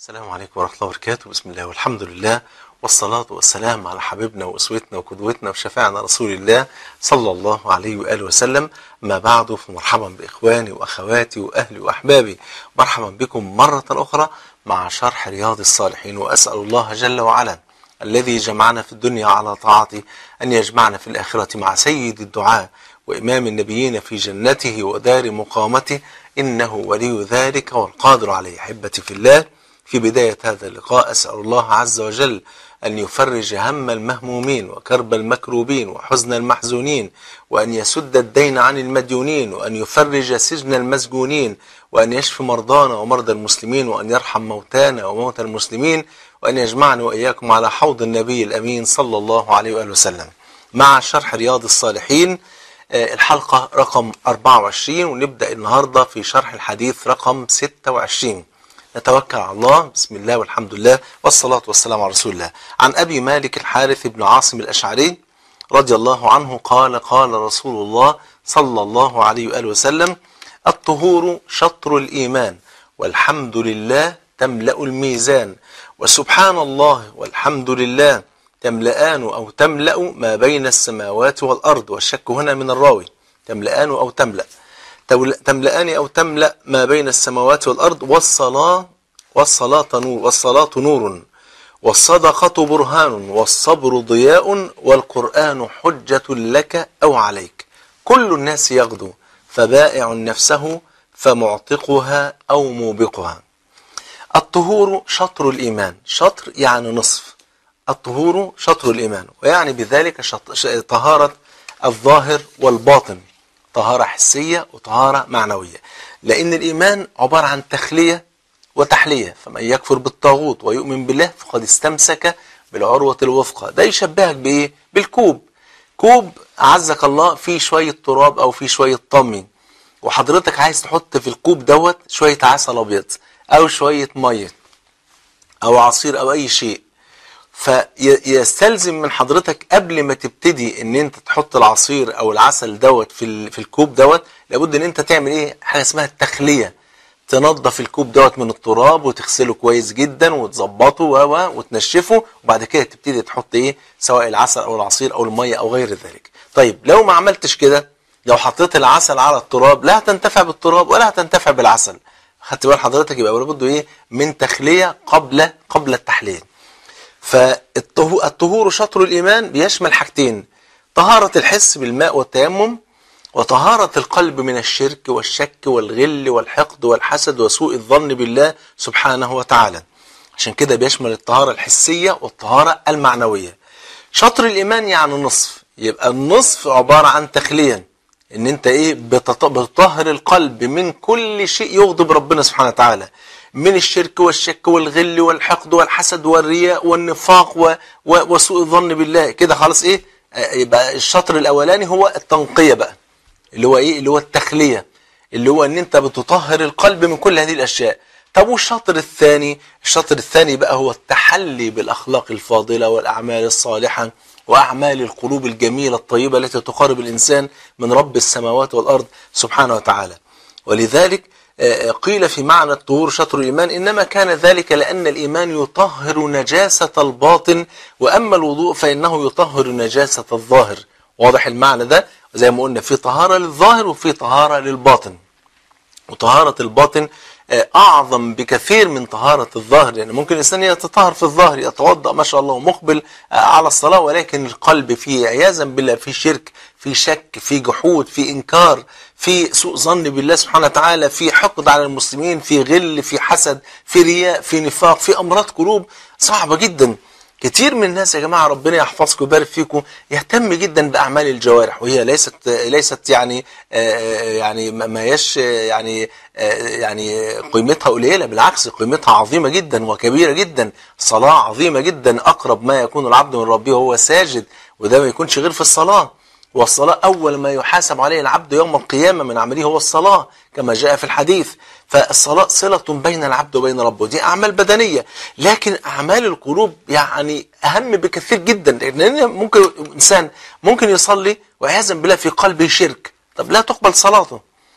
السلام عليكم ورحمة الله وبركاته بسم الله والحمد لله والصلاة والسلام على حبيبنا وأسوتنا وقدوتنا وشفاعنا رسول الله صلى الله عليه وآله وسلم ما بعد فمرحبا بإخواني وأخواتي وأهلي وأحبابي مرحبا بكم مرة أخرى مع شرح رياض الصالحين وأسأل الله جل وعلا الذي جمعنا في الدنيا على طاعته أن يجمعنا في الآخرة مع سيد الدعاء وإمام النبيين في جنته ودار مقامته إنه ولي ذلك والقادر عليه أحبتي في الله في بداية هذا اللقاء أسأل الله عز وجل أن يفرج هم المهمومين وكرب المكروبين وحزن المحزونين وأن يسد الدين عن المديونين وأن يفرج سجن المسجونين وأن يشفي مرضانا ومرضى المسلمين وأن يرحم موتانا وموتى المسلمين وأن يجمعني وإياكم على حوض النبي الأمين صلى الله عليه وآله وسلم مع شرح رياض الصالحين الحلقة رقم 24 ونبدأ النهاردة في شرح الحديث رقم 26 نتوكل على الله بسم الله والحمد لله والصلاة والسلام على رسول الله عن أبي مالك الحارث بن عاصم الأشعري رضي الله عنه قال قال رسول الله صلى الله عليه وآله وسلم الطهور شطر الإيمان والحمد لله تملأ الميزان وسبحان الله والحمد لله تملأان أو تملأ ما بين السماوات والأرض والشك هنا من الراوي تملأان أو تملأ تملأان أو تملأ ما بين السماوات والأرض والصلاة والصلاة نور والصلاة نور والصدقة برهان والصبر ضياء والقرآن حجة لك أو عليك كل الناس يغدو فبائع نفسه فمعتقها أو موبقها الطهور شطر الإيمان شطر يعني نصف الطهور شطر الإيمان ويعني بذلك طهارة الظاهر والباطن طهارة حسية وطهارة معنوية لأن الإيمان عبارة عن تخلية وتحلية فمن يكفر بالطاغوت ويؤمن بالله فقد استمسك بالعروة الوثقى ده يشبهك بإيه؟ بالكوب كوب أعزك الله فيه شوية تراب أو فيه شوية طمي وحضرتك عايز تحط في الكوب دوت شوية عسل أبيض أو شوية مية أو عصير أو أي شيء فيستلزم من حضرتك قبل ما تبتدي ان انت تحط العصير او العسل دوت في في الكوب دوت لابد ان انت تعمل ايه حاجه اسمها التخليه تنظف الكوب دوت من التراب وتغسله كويس جدا وتظبطه و وتنشفه وبعد كده تبتدي تحط ايه سواء العسل او العصير او الميه او غير ذلك طيب لو ما عملتش كده لو حطيت العسل على التراب لا هتنتفع بالتراب ولا هتنتفع بالعسل خدت بال حضرتك يبقى لابد ايه من تخليه قبل قبل التحليه فالطهور شطر الإيمان بيشمل حاجتين طهارة الحس بالماء والتيمم وطهارة القلب من الشرك والشك والغل والحقد والحسد وسوء الظن بالله سبحانه وتعالى عشان كده بيشمل الطهارة الحسية والطهارة المعنوية شطر الإيمان يعني نصف يبقى النصف عبارة عن تخلية ان انت ايه بتطهر القلب من كل شيء يغضب ربنا سبحانه وتعالى من الشرك والشك والغل والحقد والحسد والرياء والنفاق و... و... وسوء الظن بالله كده خلاص ايه يبقى الشطر الاولاني هو التنقية بقى اللي هو ايه اللي هو التخلية اللي هو ان انت بتطهر القلب من كل هذه الاشياء طب والشطر الثاني الشطر الثاني بقى هو التحلي بالاخلاق الفاضلة والاعمال الصالحة واعمال القلوب الجميلة الطيبة التي تقرب الانسان من رب السماوات والارض سبحانه وتعالى ولذلك قيل في معنى الطهور شطر الإيمان إنما كان ذلك لأن الإيمان يطهر نجاسة الباطن وأما الوضوء فإنه يطهر نجاسة الظاهر واضح المعنى ده زي ما قلنا في طهارة للظاهر وفي طهارة للباطن وطهارة الباطن أعظم بكثير من طهارة الظاهر لأن يعني ممكن الإنسان يتطهر في الظاهر يتوضأ ما شاء الله ومقبل على الصلاة ولكن القلب فيه عياذا بالله في شرك في شك في جحود في إنكار في سوء ظن بالله سبحانه وتعالى في حقد على المسلمين في غل في حسد في رياء في نفاق في أمراض قلوب صعبة جدا كتير من الناس يا جماعة ربنا يحفظكم ويبارك فيكم يهتم جدا بأعمال الجوارح وهي ليست ليست يعني يعني ما يش يعني يعني قيمتها قليلة بالعكس قيمتها عظيمة جدا وكبيرة جدا صلاة عظيمة جدا أقرب ما يكون العبد من ربه وهو ساجد وده ما يكونش غير في الصلاة والصلاة أول ما يحاسب عليه العبد يوم القيامة من عمله هو الصلاة كما جاء في الحديث فالصلاة صلة بين العبد وبين ربه دي أعمال بدنية لكن أعمال القلوب يعني أهم بكثير جدا لأن ممكن إنسان ممكن يصلي وعياذا بالله في قلبه شرك طب لا تقبل صلاته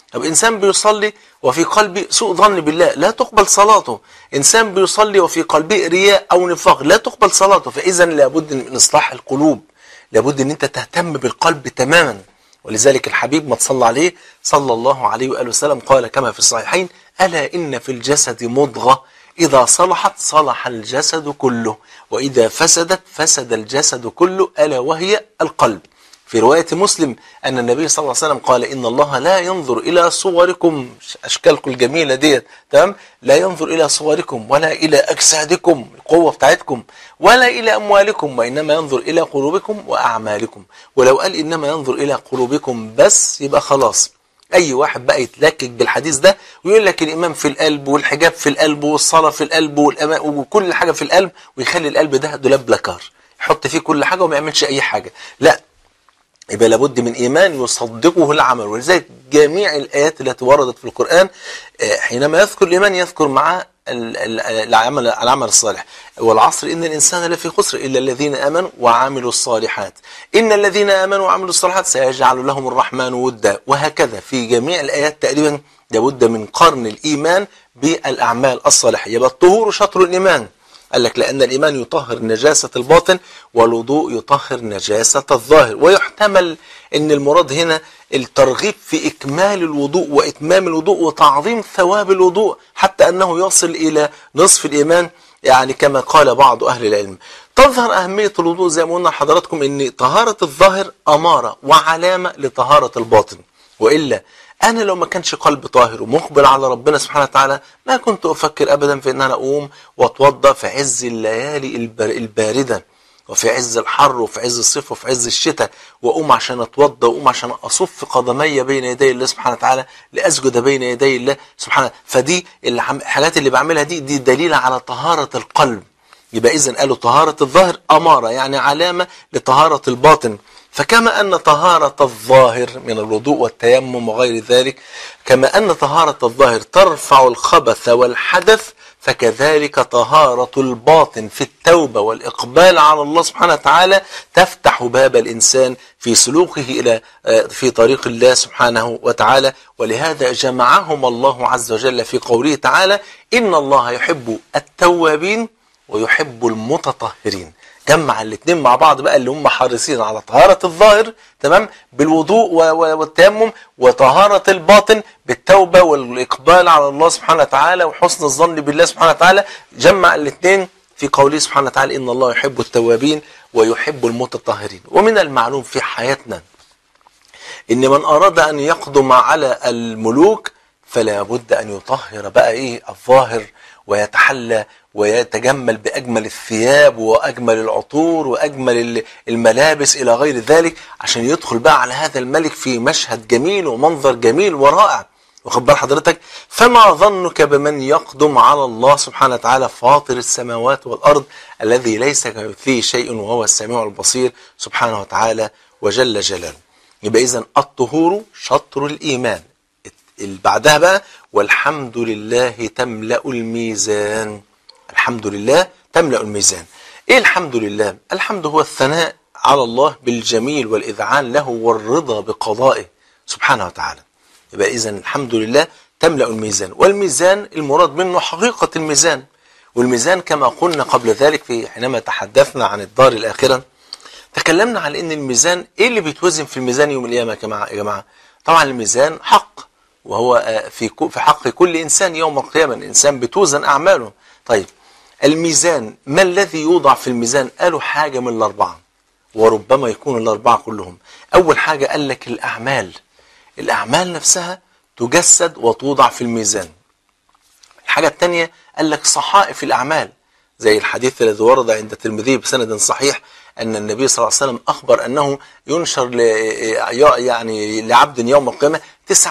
طب إنسان بيصلي وفي قلبه سوء ظن بالله لا تقبل صلاته إنسان بيصلي وفي قلبه رياء أو نفاق لا تقبل صلاته فإذا لابد من إصلاح القلوب لابد أن أنت تهتم بالقلب تماما ولذلك الحبيب ما تصلى عليه صلى الله عليه وآله وسلم قال كما في الصحيحين ألا إن في الجسد مضغة إذا صلحت صلح الجسد كله وإذا فسدت فسد الجسد كله ألا وهي القلب في رواية مسلم أن النبي صلى الله عليه وسلم قال إن الله لا ينظر إلى صوركم أشكالكم الجميلة ديت تمام لا ينظر إلى صوركم ولا إلى أجسادكم القوة بتاعتكم ولا إلى أموالكم وإنما ينظر إلى قلوبكم وأعمالكم ولو قال إنما ينظر إلى قلوبكم بس يبقى خلاص أي واحد بقى يتلكك بالحديث ده ويقول لك الإمام في القلب والحجاب في القلب والصلاة في القلب والأما- وكل حاجة في القلب ويخلي القلب ده دولاب بلاكار يحط فيه كل حاجة وما يعملش أي حاجة لا يبقى لابد من إيمان يصدقه العمل ولذلك جميع الآيات التي وردت في القرآن آه، حينما يذكر الإيمان يذكر مع ال- ال- العمل العمل الصالح والعصر إن الإنسان لفي خسر إلا الذين آمنوا وعملوا الصالحات إن الذين آمنوا وعملوا الصالحات سيجعل لهم الرحمن ودا وهكذا في جميع الآيات تقريبا لابد من قرن الإيمان بالأعمال الصالحة يبقى الطهور شطر الإيمان قال لك لأن الإيمان يطهر نجاسة الباطن والوضوء يطهر نجاسة الظاهر ويحتمل أن المراد هنا الترغيب في إكمال الوضوء وإتمام الوضوء وتعظيم ثواب الوضوء حتى أنه يصل إلى نصف الإيمان يعني كما قال بعض أهل العلم تظهر أهمية الوضوء زي ما قلنا لحضراتكم أن طهارة الظاهر أمارة وعلامة لطهارة الباطن وإلا أنا لو ما كانش قلب طاهر ومقبل على ربنا سبحانه وتعالى ما كنت أفكر أبدا في أن أنا أقوم وأتوضأ في عز الليالي البر- الباردة وفي عز الحر وفي عز الصيف وفي عز الشتاء وأقوم عشان أتوضأ وأقوم عشان أصف قدمي بين يدي الله سبحانه وتعالى لأسجد بين يدي الله سبحانه فدي الحم- الحاجات اللي بعملها دي دي دليل على طهارة القلب يبقى إذن قالوا طهارة الظاهر أمارة يعني علامة لطهارة الباطن فكما أن طهارة الظاهر من الوضوء والتيمم وغير ذلك كما أن طهارة الظاهر ترفع الخبث والحدث فكذلك طهارة الباطن في التوبة والإقبال على الله سبحانه وتعالى تفتح باب الإنسان في سلوكه إلى آه، في طريق الله سبحانه وتعالى ولهذا جمعهم الله عز وجل في قوله تعالى إن الله يحب التوابين ويحب المتطهرين جمع الاثنين مع بعض بقى اللي هم حريصين على طهارة الظاهر تمام بالوضوء و- و- والتيمم وطهارة الباطن بالتوبة والإقبال على الله سبحانه وتعالى وحسن الظن بالله سبحانه وتعالى جمع الاثنين في قوله سبحانه وتعالى إن الله يحب التوابين ويحب المتطهرين ومن المعلوم في حياتنا إن من أراد أن يقدم على الملوك فلا بد أن يطهر بقى إيه الظاهر ويتحلى ويتجمل بأجمل الثياب وأجمل العطور وأجمل ال- الملابس إلى غير ذلك عشان يدخل بقى على هذا الملك في مشهد جميل ومنظر جميل ورائع واخد بال حضرتك فما ظنك بمن يقدم على الله سبحانه وتعالى فاطر السماوات والأرض الذي ليس كمثله شيء وهو السميع البصير سبحانه وتعالى وجل جلاله يبقى إذن الطهور شطر الإيمان اللي بعدها بقى والحمد لله تملأ الميزان الحمد لله تملأ الميزان ايه الحمد لله الحمد هو الثناء على الله بالجميل والإذعان له والرضا بقضائه سبحانه وتعالى يبقى إذن الحمد لله تملأ الميزان والميزان المراد منه حقيقة الميزان والميزان كما قلنا قبل ذلك في حينما تحدثنا عن الدار الآخرة تكلمنا عن ان الميزان ايه اللي بيتوزن في الميزان يوم القيامه يا جماعه يا جماعه طبعا الميزان حق وهو آه، في كو- في حق كل انسان يوم القيامه الانسان بتوزن اعماله طيب الميزان ما الذي يوضع في الميزان قالوا حاجه من الاربعه وربما يكون الاربعه كلهم اول حاجه قال لك الاعمال الاعمال نفسها تجسد وتوضع في الميزان الحاجة الثانية قال لك صحائف الأعمال زي الحديث الذي ورد عند الترمذي بسند صحيح أن النبي صلى الله عليه وسلم أخبر أنه ينشر ل- يعني لعبد يوم القيامة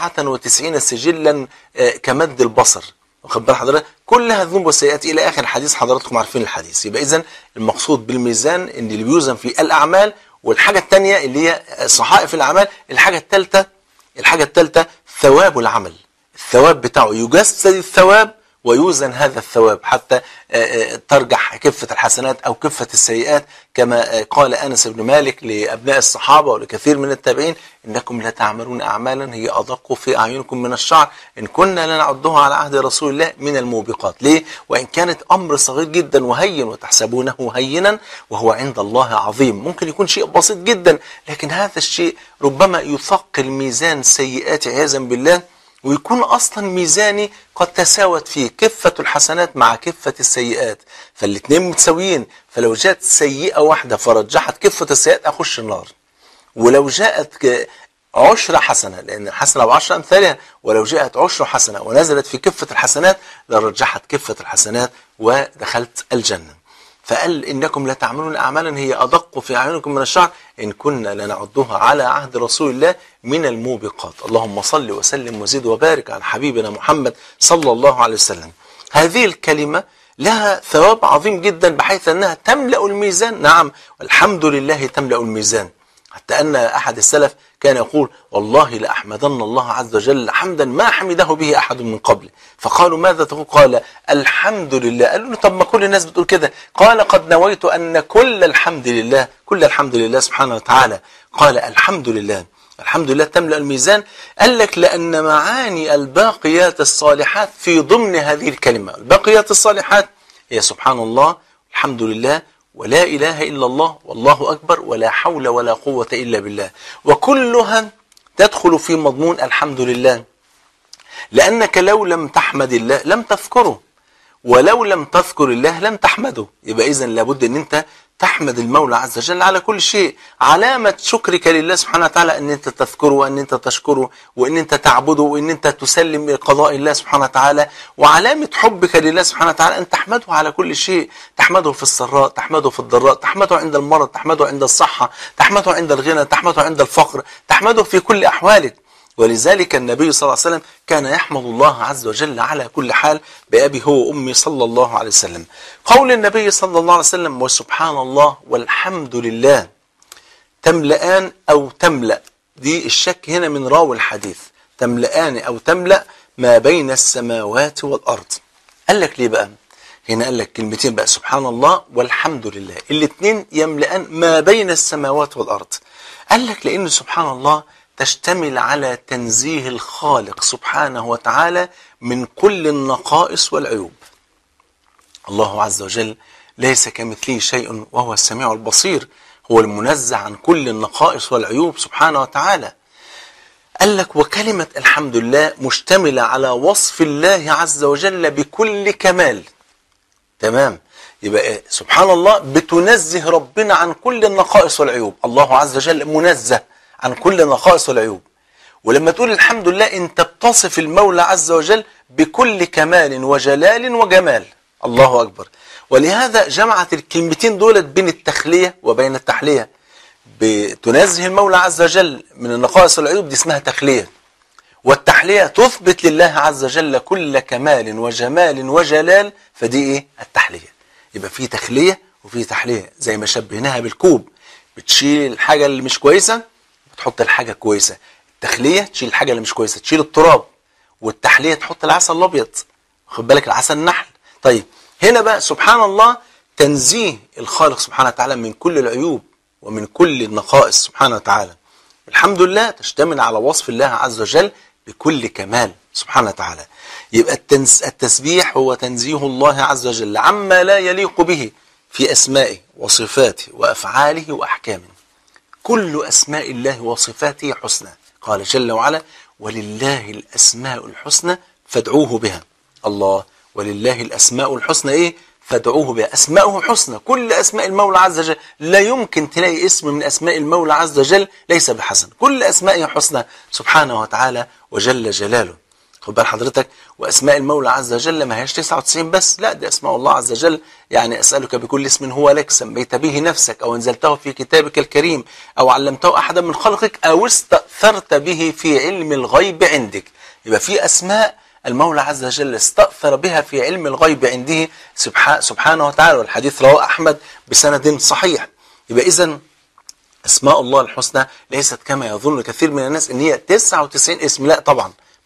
99 سجلا آه، كمد البصر واخد بال حضرتك كلها ذنوب وسيئات إلى آخر الحديث حضراتكم عارفين الحديث يبقى إذن المقصود بالميزان إن اللي بيوزن فيه الأعمال والحاجة الثانية اللي هي صحائف الأعمال الحاجة الثالثة الحاجة الثالثة ثواب العمل الثواب بتاعه يجسد الثواب ويوزن هذا الثواب حتى آه، آه، ترجح كفة الحسنات أو كفة السيئات كما آه، قال أنس بن مالك لأبناء الصحابة ولكثير من التابعين إنكم لتعملون أعمالا هي أدق في أعينكم من الشعر إن كنا لنعدها على عهد رسول الله من الموبقات ليه؟ وإن كانت أمر صغير جدا وهين وتحسبونه هينا وهو عند الله عظيم ممكن يكون شيء بسيط جدا لكن هذا الشيء ربما يثقل ميزان سيئات عياذا بالله ويكون اصلا ميزاني قد تساوت فيه كفة الحسنات مع كفة السيئات فالاثنين متساويين فلو جاءت سيئة واحدة فرجحت كفة السيئات اخش النار ولو جاءت ك- عشر حسنة لأن الحسنة بعشر أمثالها ولو جاءت عشر حسنة ونزلت في كفة الحسنات لرجحت كفة الحسنات ودخلت الجنة فقال إنكم لتعملون أعمالا هي أدق في أعينكم من الشعر إن كنا لنعدها على عهد رسول الله من الموبقات اللهم صل وسلم وزد وبارك على حبيبنا محمد صلى الله عليه وسلم هذه الكلمة لها ثواب عظيم جدا بحيث أنها تملأ الميزان نعم والحمد لله تملأ الميزان حتى أن أحد السلف كان يقول والله لأحمدن الله عز وجل حمدا ما حمده به أحد من قبل فقالوا ماذا تقول قال الحمد لله قالوا له طب ما كل الناس بتقول كده قال قد نويت أن كل الحمد لله كل الحمد لله سبحانه وتعالى قال الحمد لله الحمد لله تملأ الميزان قال لك لأن معاني الباقيات الصالحات في ضمن هذه الكلمة الباقيات الصالحات هي سبحان الله الحمد لله ولا إله إلا الله والله أكبر ولا حول ولا قوة إلا بالله وكلها تدخل في مضمون الحمد لله لأنك لو لم تحمد الله لم تذكره ولو لم تذكر الله لم تحمده يبقى إذن لابد أن أنت تحمد المولى عز وجل على كل شيء علامة شكرك لله سبحانه وتعالى أن أنت تذكره وأن أنت تشكره وأن أنت تعبده وأن أنت تسلم لقضاء الله سبحانه وتعالى وعلامة حبك لله سبحانه وتعالى أن تحمده على كل شيء تحمده في السراء تحمده في الضراء تحمده عند المرض تحمده عند الصحة تحمده عند الغنى تحمده عند الفقر تحمده في كل أحوالك ولذلك النبي صلى الله عليه وسلم كان يحمد الله عز وجل على كل حال بأبي هو وأمي صلى الله عليه وسلم قول النبي صلى الله عليه وسلم وسبحان الله والحمد لله تملأان أو تملأ دي الشك هنا من راوي الحديث تملأان أو تملأ ما بين السماوات والأرض قال لك ليه بقى هنا قال لك كلمتين بقى سبحان الله والحمد لله الاثنين يملأان ما بين السماوات والأرض قال لك لأن سبحان الله تشتمل على تنزيه الخالق سبحانه وتعالى من كل النقائص والعيوب الله عز وجل ليس كمثله شيء وهو السميع البصير هو المنزه عن كل النقائص والعيوب سبحانه وتعالى قال لك وكلمة الحمد لله مشتملة على وصف الله عز وجل بكل كمال تمام يبقى إيه؟ سبحان الله بتنزه ربنا عن كل النقائص والعيوب الله عز وجل منزه عن كل النقائص والعيوب ولما تقول الحمد لله انت بتصف المولى عز وجل بكل كمال وجلال وجمال الله أكبر ولهذا جمعت الكلمتين دولت بين التخلية وبين التحلية بتنزه المولى عز وجل من النقائص والعيوب دي اسمها تخلية والتحلية تثبت لله عز وجل كل كمال وجمال وجلال فدي ايه التحلية يبقى في تخلية وفي تحلية زي ما شبهناها بالكوب بتشيل الحاجة اللي مش كويسة وتحط الحاجة كويسة التخلية تشيل الحاجة اللي مش كويسة تشيل التراب والتحلية تحط العسل الأبيض خد بالك العسل النحل طيب هنا بقى سبحان الله تنزيه الخالق سبحانه وتعالى من كل العيوب ومن كل النقائص سبحانه وتعالى الحمد لله تشتمل على وصف الله عز وجل بكل كمال سبحانه وتعالى يبقى التنس التسبيح هو تنزيه الله عز وجل عما لا يليق به في أسمائه وصفاته وأفعاله وأحكامه كل أسماء الله وصفاته حسنى قال جل وعلا ولله الأسماء الحسنى فادعوه بها الله ولله الأسماء الحسنى إيه فادعوه بها أسماؤه حسنى كل أسماء المولى عز وجل لا يمكن تلاقي اسم من أسماء المولى عز وجل ليس بحسن كل أسمائه حسنى سبحانه وتعالى وجل جلاله خد بال حضرتك وأسماء المولى عز وجل ما هيش 99 بس لا دي أسماء الله عز وجل يعني أسألك بكل اسم هو لك سميت به نفسك أو أنزلته في كتابك الكريم أو علمته أحدا من خلقك أو استأثرت به في علم الغيب عندك يبقى في أسماء المولى عز وجل استأثر بها في علم الغيب عنده سبحانه وتعالى والحديث رواه أحمد بسند صحيح يبقى إذن أسماء الله الحسنى ليست كما يظن كثير من الناس إن هي 99 اسم لا طبعا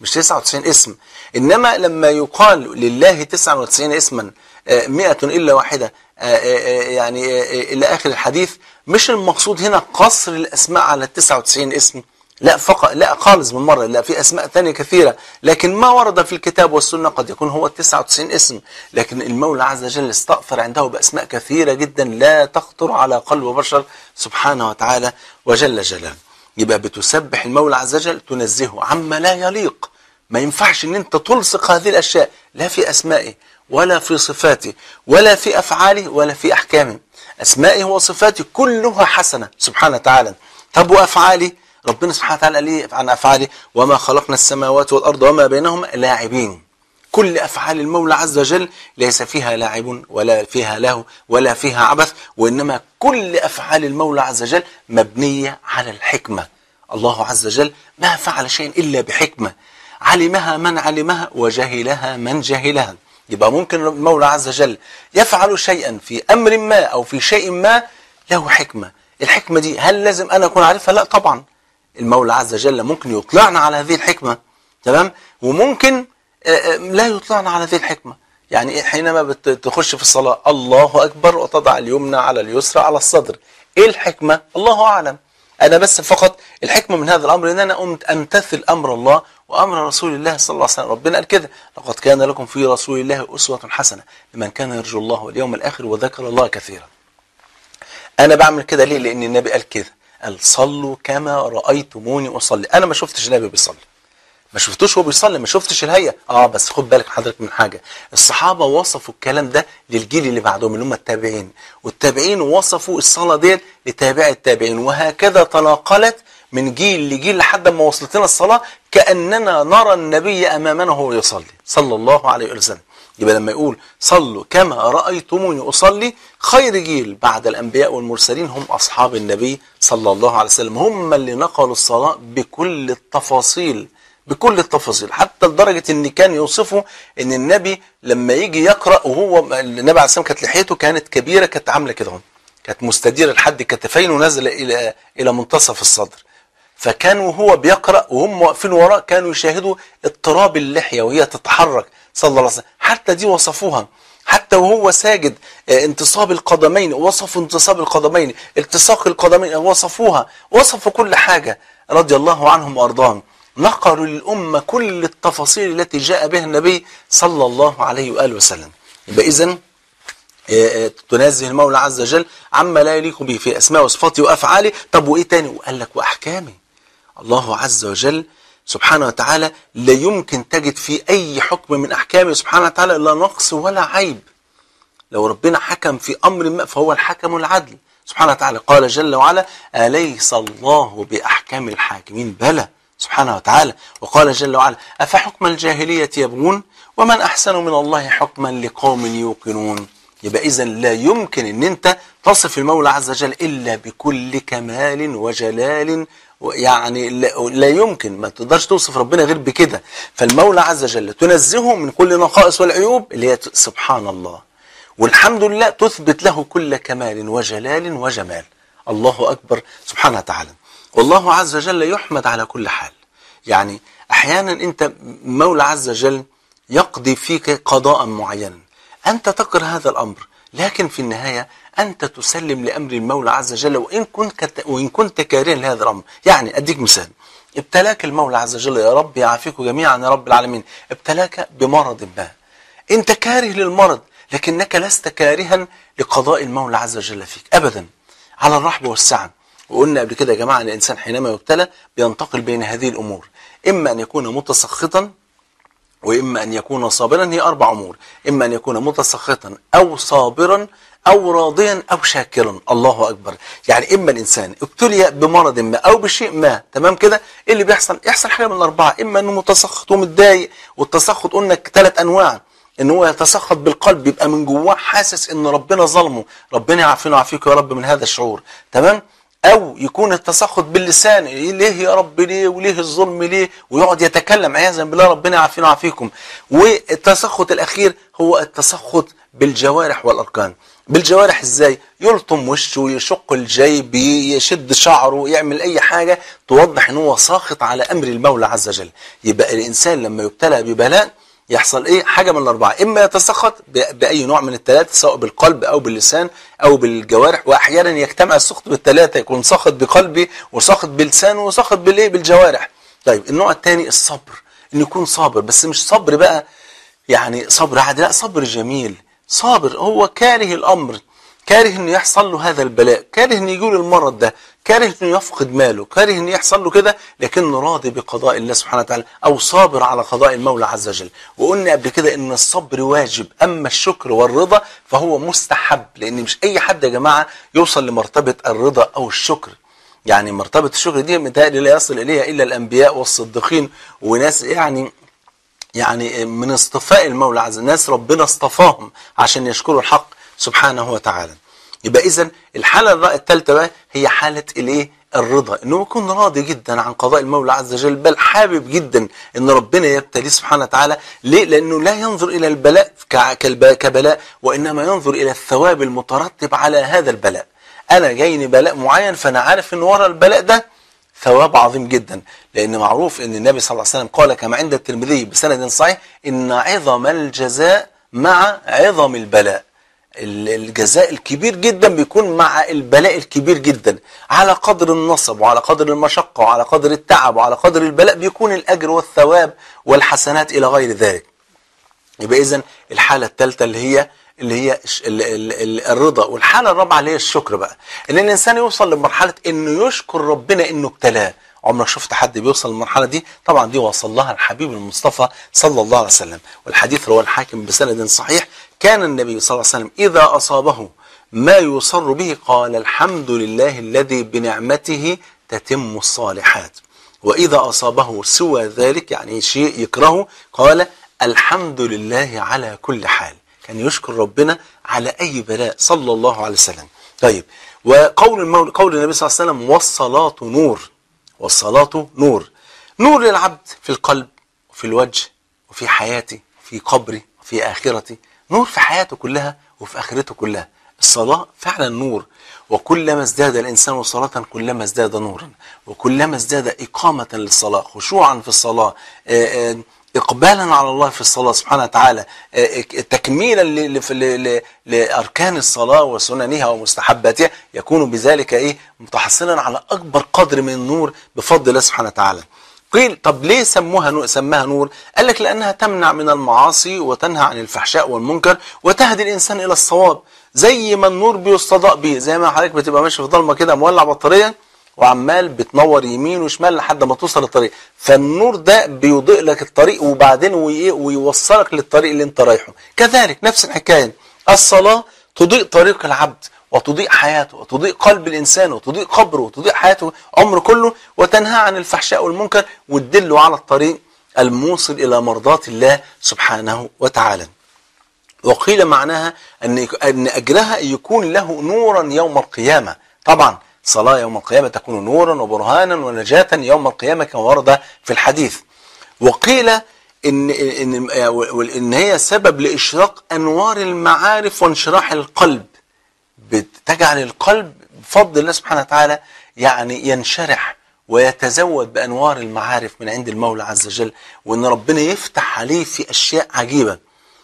مش 99 اسم انما لما يقال لله 99 اسما آه، 100 الا واحده آه، آه، آه، يعني آه، الى اخر الحديث مش المقصود هنا قصر الاسماء على ال 99 اسم لا فقط لا خالص من مره لا في اسماء ثانيه كثيره لكن ما ورد في الكتاب والسنه قد يكون هو ال 99 اسم لكن المولى عز وجل استأثر عنده باسماء كثيره جدا لا تخطر على قلب بشر سبحانه وتعالى وجل جلاله يبقى بتسبح المولى عز وجل تنزهه عما لا يليق ما ينفعش ان انت تلصق هذه الاشياء لا في اسمائه ولا في صفاته ولا في افعاله ولا في احكامه اسمائه وصفاته كلها حسنه سبحانه وتعالى طب وافعاله ربنا سبحانه وتعالى قال ايه عن افعاله وما خلقنا السماوات والارض وما بينهما لاعبين كل افعال المولى عز وجل ليس فيها لاعب ولا فيها له ولا فيها عبث وانما كل افعال المولى عز وجل مبنيه على الحكمه الله عز وجل ما فعل شيئا الا بحكمه علمها من علمها وجهلها من جهلها يبقى ممكن المولى عز وجل يفعل شيئا في امر ما او في شيء ما له حكمه الحكمه دي هل لازم انا اكون عارفها لا طبعا المولى عز وجل ممكن يطلعنا على هذه الحكمه تمام وممكن آه، آه، لا يطلعنا على هذه الحكمه يعني حينما بت- تخش في الصلاه الله اكبر وتضع اليمنى على اليسرى على الصدر ايه الحكمه الله اعلم انا بس فقط الحكمه من هذا الامر ان انا قمت امتثل امر الله وامر رسول الله صلى الله عليه وسلم ربنا قال كده لقد كان لكم في رسول الله اسوه حسنه لمن كان يرجو الله واليوم الاخر وذكر الله كثيرا انا بعمل كده ليه لان النبي قال كده قال صلوا كما رايتموني اصلي انا ما شفتش النبي بيصلي ما شفتوش وهو بيصلي ما شفتش الهيئه اه بس خد بالك حضرتك من حاجه الصحابه وصفوا الكلام ده للجيل اللي بعدهم اللي هم التابعين والتابعين وصفوا الصلاه دي لتابع التابعين وهكذا تناقلت من جيل لجيل لحد ما وصلت لنا الصلاه كاننا نرى النبي امامنا وهو يصلي صلى الله عليه وسلم يبقى لما يقول صلوا كما رأيتموني أصلي خير جيل بعد الأنبياء والمرسلين هم أصحاب النبي صلى الله عليه وسلم هم اللي نقلوا الصلاة بكل التفاصيل بكل التفاصيل حتى لدرجة ان كان يوصفه ان النبي لما يجي يقرأ وهو النبي عليه السلام كانت لحيته كانت كبيرة كانت عاملة كده اهو. كانت مستديرة لحد كتفين ونازلة إلى إلى منتصف الصدر فكان وهو بيقرأ وهم واقفين وراه كانوا يشاهدوا اضطراب اللحية وهي تتحرك صلى الله عليه وسلم حتى دي وصفوها حتى وهو ساجد آه، انتصاب القدمين وصفوا انتصاب القدمين التصاق القدمين وصفوها وصفوا كل حاجة رضي الله عنهم وأرضاهم نقلوا للأمة كل التفاصيل التي جاء بها النبي صلى الله عليه وآله وسلم يبقى إذن تنزه المولى عز وجل عما لا يليق به في اسماء وصفاته وافعاله طب وايه تاني وقال لك واحكامه الله عز وجل سبحانه وتعالى لا يمكن تجد في اي حكم من احكامه سبحانه وتعالى لا نقص ولا عيب لو ربنا حكم في امر ما فهو الحكم العدل سبحانه وتعالى قال جل وعلا اليس الله باحكام الحاكمين بلى سبحانه وتعالى وقال جل وعلا افحكم الجاهليه يبغون ومن احسن من الله حكما لقوم يوقنون يبقى اذا لا يمكن ان انت تصف المولى عز وجل الا بكل كمال وجلال يعني لا, لا يمكن ما تقدرش توصف ربنا غير بكده فالمولى عز وجل تنزهه من كل نقائص والعيوب اللي هي سبحان الله والحمد لله تثبت له كل كمال وجلال وجمال الله أكبر سبحانه وتعالى والله عز وجل يحمد على كل حال يعني أحيانا أنت مولى عز وجل يقضي فيك قضاء معينا أنت تكره هذا الأمر لكن في النهاية أنت تسلم لأمر المولى عز وجل وإن كنت, وإن كنت كارها لهذا الأمر يعني أديك مثال ابتلاك المولى عز وجل يا رب يعافيكم جميعا يا رب العالمين ابتلاك بمرض ما أنت كاره للمرض لكنك لست كارها لقضاء المولى عز وجل فيك أبدا على الرحب والسعة وقلنا قبل كده يا جماعة أن الإنسان حينما يبتلى بينتقل بين هذه الأمور إما أن يكون متسخطا وإما أن يكون صابرا هي أربع أمور إما أن يكون متسخطا أو صابرا أو راضيا أو شاكرا الله أكبر يعني إما الإنسان ابتلي بمرض ما أو بشيء ما تمام كده إيه اللي بيحصل يحصل حاجة من الأربعة إما أنه متسخط ومتضايق والتسخط قلنا ثلاث أنواع ان هو يتسخط بالقلب يبقى من جواه حاسس ان ربنا ظلمه ربنا يعافينا ويعافيك يا رب من هذا الشعور تمام او يكون التسخط باللسان ليه يا رب ليه وليه الظلم ليه ويقعد يتكلم عياذا بالله ربنا يعافينا ويعافيكم والتسخط الاخير هو التسخط بالجوارح والاركان بالجوارح ازاي يلطم وشه يشق الجيب يشد شعره يعمل اي حاجة توضح ان هو ساخط على امر المولى عز وجل يبقى الانسان لما يبتلى ببلاء يحصل ايه حاجة من الاربعة اما يتسخط ب- باي نوع من الثلاثة سواء بالقلب او باللسان او بالجوارح واحيانا يجتمع السخط بالثلاثة يكون ساخط بقلبه وساخط بلسانه وساخط بالايه بالجوارح طيب النوع الثاني الصبر ان يكون صابر بس مش صبر بقى يعني صبر عادي لا صبر جميل صابر هو كاره الامر كاره انه يحصل له هذا البلاء كاره انه يجيله المرض ده كاره انه يفقد ماله كاره انه يحصل له كده لكنه راضي بقضاء الله سبحانه وتعالى او صابر على قضاء المولى عز وجل وقلنا قبل كده ان الصبر واجب اما الشكر والرضا فهو مستحب لان مش اي حد يا جماعه يوصل لمرتبه الرضا او الشكر يعني مرتبه الشكر دي متهيألي لا يصل اليها الا الانبياء والصديقين وناس يعني يعني من اصطفاء المولى عز وجل ناس ربنا اصطفاهم عشان يشكروا الحق سبحانه وتعالى يبقى اذا الحالة الثالثة بقى هي حالة الايه الرضا انه يكون راضي جدا عن قضاء المولى عز وجل بل حابب جدا ان ربنا يبتليه سبحانه وتعالى ليه لانه لا ينظر الى البلاء كع- كالب- كبلاء وانما ينظر الى الثواب المترتب على هذا البلاء انا جايني بلاء معين فانا عارف ان ورا البلاء ده ثواب عظيم جدا لأن معروف أن النبي صلى الله عليه وسلم قال كما عند الترمذي بسند صحيح إن عظم الجزاء مع عظم البلاء ال- الجزاء الكبير جدا بيكون مع البلاء الكبير جدا على قدر النصب وعلى قدر المشقة وعلى قدر التعب وعلى قدر البلاء بيكون الأجر والثواب والحسنات إلى غير ذلك يبقى اذا الحاله الثالثه اللي هي اللي هي ش- ال- ال- ال- الرضا والحاله الرابعه اللي هي الشكر بقى ان الانسان يوصل لمرحله انه يشكر ربنا انه ابتلاه عمرك شفت حد بيوصل للمرحله دي طبعا دي وصل لها الحبيب المصطفى صلى الله عليه وسلم والحديث رواه الحاكم بسند صحيح كان النبي صلى الله عليه وسلم اذا اصابه ما يصر به قال الحمد لله الذي بنعمته تتم الصالحات وإذا أصابه سوى ذلك يعني شيء يكرهه قال الحمد لله على كل حال كان يشكر ربنا على أي بلاء صلى الله عليه وسلم طيب وقول المول... قول النبي صلى الله عليه وسلم والصلاة نور والصلاة نور نور للعبد في القلب وفي الوجه وفي حياته في قبري وفي آخرتي نور في حياته كلها وفي آخرته كلها الصلاة فعلا نور وكلما ازداد الإنسان صلاة كلما ازداد نورا وكلما ازداد إقامة للصلاة خشوعا في الصلاة آه، آه، إقبالا على الله في الصلاة سبحانه وتعالى آه، تكميلا ل- ل- ل- لأركان الصلاة وسننها ومستحباتها يكون بذلك إيه متحصلا على أكبر قدر من النور بفضل الله سبحانه وتعالى قيل طب ليه سموها نور سماها نور قال لك لأنها تمنع من المعاصي وتنهى عن الفحشاء والمنكر وتهدي الإنسان إلى الصواب زي ما النور بيستضاء بيه زي ما حضرتك بتبقى ماشي في ضلمه كده مولع بطاريه وعمال بتنور يمين وشمال لحد ما توصل للطريق فالنور ده بيضيء لك الطريق وبعدين وي- ويوصلك للطريق اللي انت رايحه كذلك نفس الحكايه الصلاه تضيء طريق العبد وتضيء حياته وتضيء قلب الانسان وتضيء قبره وتضيء حياته عمره كله وتنهى عن الفحشاء والمنكر وتدله على الطريق الموصل الى مرضاه الله سبحانه وتعالى وقيل معناها أن أن أجرها يكون له نورا يوم القيامة طبعا صلاة يوم القيامة تكون نورا وبرهانا ونجاة يوم القيامة كما ورد في الحديث وقيل إن إن إن هي سبب لإشراق أنوار المعارف وانشراح القلب بتجعل القلب بفضل الله سبحانه وتعالى يعني ينشرح ويتزود بأنوار المعارف من عند المولى عز وجل وأن ربنا يفتح عليه في أشياء عجيبة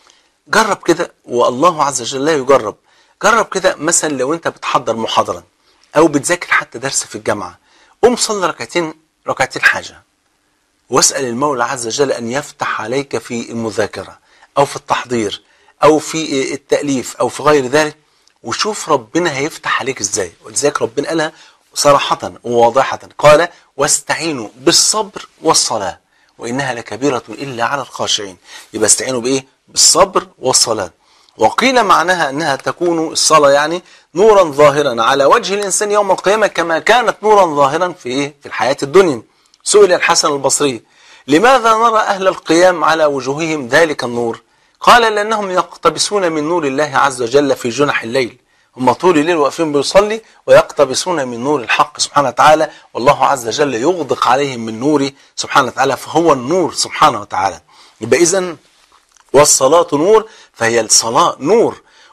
جرب كده والله عز وجل لا يجرب جرب كده مثلا لو انت بتحضر محاضرة او بتذاكر حتى درس في الجامعة قوم صلي ركعتين ركعتين حاجة واسأل المولى عز وجل أن يفتح عليك في المذاكرة أو في التحضير أو في التأليف أو في غير ذلك وشوف ربنا هيفتح عليك إزاي ولذلك ربنا قالها صراحة وواضحة قال واستعينوا بالصبر والصلاة وإنها لكبيرة إلا على الخاشعين يبقى استعينوا بإيه؟ بالصبر والصلاة وقيل معناها أنها تكون الصلاة يعني نورا ظاهرا على وجه الإنسان يوم القيامة كما كانت نورا ظاهرا في إيه؟ في الحياة الدنيا سئل الحسن البصري لماذا نرى أهل القيام على وجوههم ذلك النور قال لأنهم يقتبسون من نور الله عز وجل في جنح الليل هم طول الليل واقفين بيصلي ويقتبسون من نور الحق سبحانه وتعالى والله عز وجل يغدق عليهم من نوره سبحانه وتعالى فهو النور سبحانه وتعالى يبقى إذن والصلاة نور فهي الصلاة نور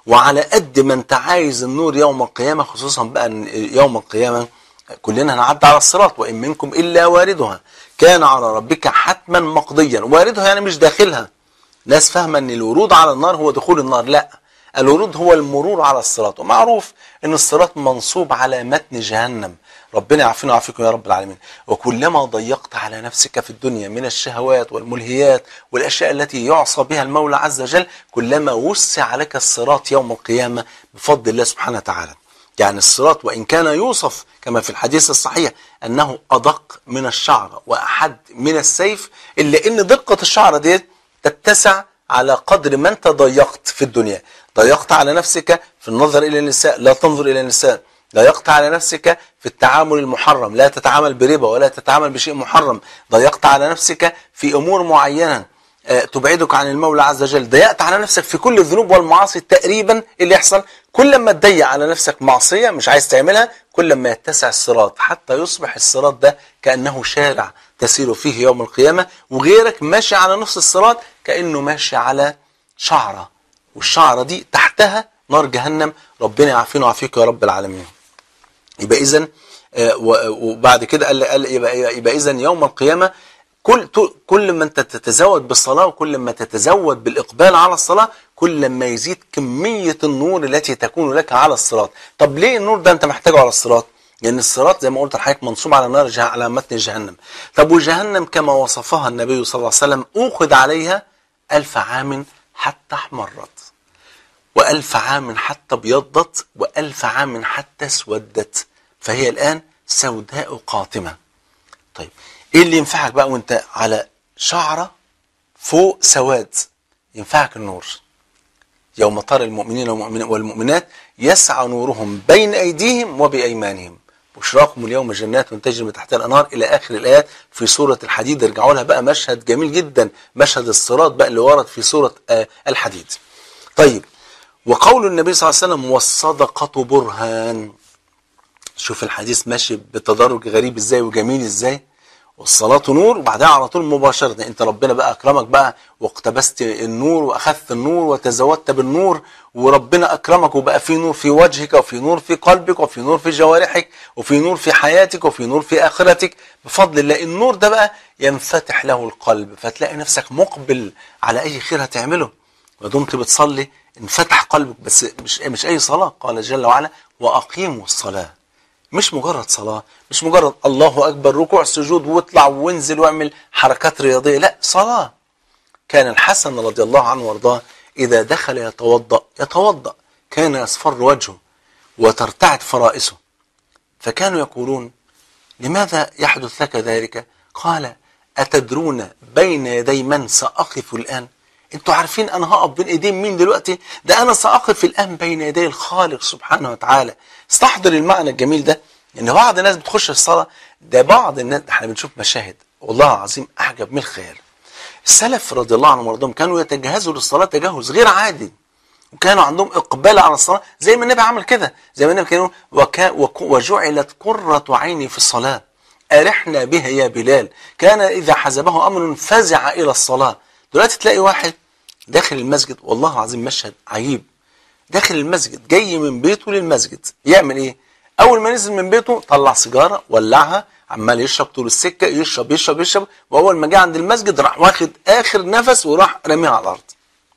وعلى قد ما انت عايز النور يوم القيامة خصوصا بقى إن يوم القيامة كلنا هنعدي على الصراط وإن منكم إلا واردها كان على ربك حتما مقضيا واردها يعني مش داخلها ناس فاهمة ان الورود على النار هو دخول النار لا الورود هو المرور على الصراط ومعروف ان الصراط منصوب على متن جهنم ربنا يعافينا ويعافيكم يا رب العالمين وكلما ضيقت على نفسك في الدنيا من الشهوات والملهيات والاشياء التي يعصى بها المولى عز وجل كلما وسع لك الصراط يوم القيامه بفضل الله سبحانه وتعالى يعني الصراط وان كان يوصف كما في الحديث الصحيح انه ادق من الشعره واحد من السيف الا ان دقه الشعره ديت تتسع على قدر ما انت ضيقت في الدنيا ضيقت على نفسك في النظر الى النساء لا تنظر الى النساء ضيقت على نفسك في التعامل المحرم لا تتعامل بربا ولا تتعامل بشيء محرم ضيقت على نفسك في امور معينه آه، تبعدك عن المولى عز وجل ضيقت على نفسك في كل الذنوب والمعاصي تقريبا اللي يحصل كل ما تضيق على نفسك معصيه مش عايز تعملها كل ما يتسع الصراط حتى يصبح الصراط ده كانه شارع تسير فيه يوم القيامه وغيرك ماشي على نفس الصراط كانه ماشي على شعره والشعره دي تحتها نار جهنم ربنا يعافينا ويعافيك يا رب العالمين يبقى اذا وبعد كده قال قال يبقى, يبقى اذا يوم القيامه كل كل ما انت تتزود بالصلاه وكل ما تتزود بالاقبال على الصلاه كل ما يزيد كميه النور التي تكون لك على الصراط طب ليه النور ده انت محتاجه على الصراط لان الصراط زي ما قلت لحضرتك منصوب على نار جه على متن جهنم طب وجهنم كما وصفها النبي صلى الله عليه وسلم اوقد عليها ألف عام حتى احمرت وألف عام حتى ابيضت وألف عام حتى اسودت فهي الآن سوداء قاتمة طيب ايه اللي ينفعك بقى وانت على شعرة فوق سواد ينفعك النور يوم ترى المؤمنين والمؤمنات يسعى نورهم بين أيديهم وبأيمانهم بشراكم اليوم جنات تجري من تحتها الانهار الى اخر الايات في سوره الحديد ارجعوا لها بقى مشهد جميل جدا مشهد الصراط بقى اللي ورد في سوره آه الحديد. طيب وقول النبي صلى الله عليه وسلم والصدقه برهان شوف الحديث ماشي بتدرج غريب ازاي وجميل ازاي والصلاة نور وبعدها على طول مباشرة انت ربنا بقى اكرمك بقى واقتبست النور واخذت النور وتزودت بالنور وربنا اكرمك وبقى في نور في وجهك وفي نور في قلبك وفي نور في جوارحك وفي نور في حياتك وفي نور في اخرتك بفضل الله النور ده بقى ينفتح له القلب فتلاقي نفسك مقبل على اي خير هتعمله ودمت بتصلي انفتح قلبك بس مش مش اي صلاة قال جل وعلا واقيموا الصلاة مش مجرد صلاة مش مجرد الله أكبر ركوع سجود واطلع وانزل واعمل حركات رياضية لا صلاة كان الحسن رضي الله عنه وارضاه إذا دخل يتوضأ يتوضأ كان يصفر وجهه وترتعد فرائسه فكانوا يقولون لماذا يحدث لك ذلك قال أتدرون بين يدي من سأقف الآن انتوا عارفين انا هقف بين ايدين مين دلوقتي ده انا ساقف الان بين يدي الخالق سبحانه وتعالى استحضر المعنى الجميل ده ان بعض الناس بتخش الصلاه ده بعض الناس احنا بنشوف مشاهد والله العظيم اعجب من الخيال السلف رضي الله عنهم وارضاهم كانوا يتجهزوا للصلاه تجهز غير عادي وكانوا عندهم اقبال على الصلاه زي ما النبي عمل كده زي ما النبي كانوا وكا وجعلت قره عيني في الصلاه ارحنا بها يا بلال كان اذا حزبه امر فزع الى الصلاه دلوقتي تلاقي واحد داخل المسجد والله العظيم مشهد عجيب داخل المسجد جاي من بيته للمسجد يعمل ايه اول ما نزل من بيته طلع سيجاره ولعها عمال يشرب طول السكه يشرب يشرب يشرب واول ما جه عند المسجد راح واخد اخر نفس وراح راميها على الارض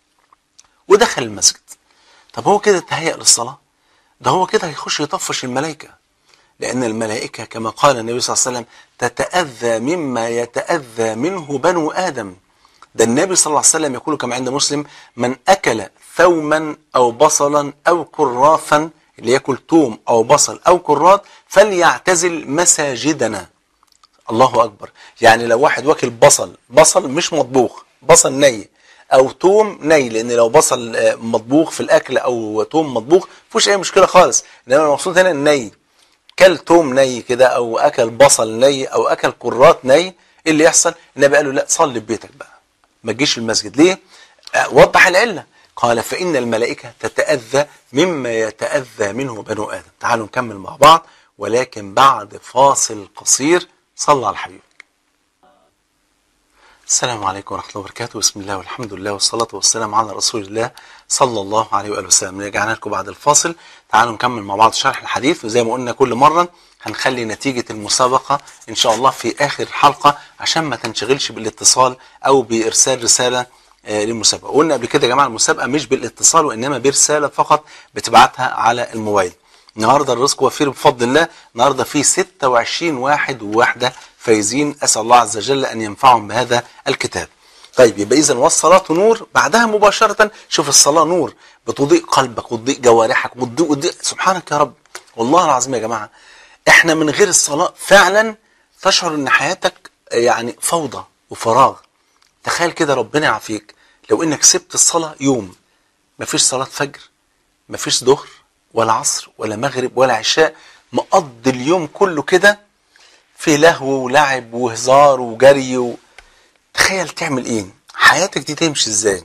ودخل المسجد طب هو كده تهيأ للصلاه ده هو كده هيخش يطفش الملائكه لأن الملائكة كما قال النبي صلى الله عليه وسلم تتأذى مما يتأذى منه بنو آدم ده النبي صلى الله عليه وسلم يقول كما عند مسلم من أكل ثوما أو بصلا أو كرافا اللي يأكل توم أو بصل أو كرات فليعتزل مساجدنا الله أكبر يعني لو واحد واكل بصل بصل مش مطبوخ بصل ني أو توم ني لأن لو بصل مطبوخ في الأكل أو توم مطبوخ مفيش أي مشكلة خالص إنما المقصود هنا الني كل توم ني كده أو أكل بصل ني أو أكل كرات ني اللي يحصل النبي قال له لا صلي في بيتك بقى ما تجيش المسجد ليه وضح العلة قال فإن الملائكة تتأذى مما يتأذى منه بنو آدم تعالوا نكمل مع بعض ولكن بعد فاصل قصير صلى على الحبيب السلام عليكم ورحمة الله وبركاته بسم الله والحمد لله والصلاة والسلام على رسول الله صلى الله عليه وآله وسلم رجعنا لكم بعد الفاصل تعالوا نكمل مع بعض شرح الحديث وزي ما قلنا كل مرة هنخلي نتيجة المسابقة إن شاء الله في آخر حلقة عشان ما تنشغلش بالاتصال أو بإرسال رسالة آه، للمسابقة قلنا قبل كده يا جماعة المسابقة مش بالاتصال وإنما برسالة فقط بتبعتها على الموبايل النهارده الرزق وفير بفضل الله النهارده في 26 واحد وواحده فايزين اسال الله عز وجل ان ينفعهم بهذا الكتاب. طيب يبقى اذا والصلاه نور بعدها مباشره شوف الصلاه نور بتضيء قلبك وتضيء جوارحك وتضيء وتضيء سبحانك يا رب والله العظيم يا جماعه احنا من غير الصلاه فعلا تشعر ان حياتك يعني فوضى وفراغ. تخيل كده ربنا يعافيك لو انك سبت الصلاه يوم مفيش صلاه فجر مفيش ظهر ولا عصر ولا مغرب ولا عشاء مقضي اليوم كله كده في لهو ولعب وهزار وجري و... تخيل تعمل ايه حياتك دي تمشي ازاي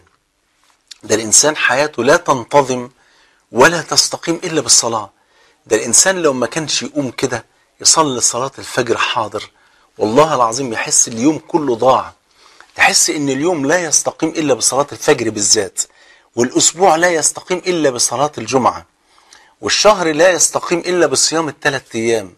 ده الانسان حياته لا تنتظم ولا تستقيم الا بالصلاه ده الانسان لو ما كانش يقوم كده يصلي صلاه الفجر حاضر والله العظيم يحس اليوم كله ضاع تحس ان اليوم لا يستقيم الا بصلاه الفجر بالذات والاسبوع لا يستقيم الا بصلاه الجمعه والشهر لا يستقيم الا بصيام الثلاث ايام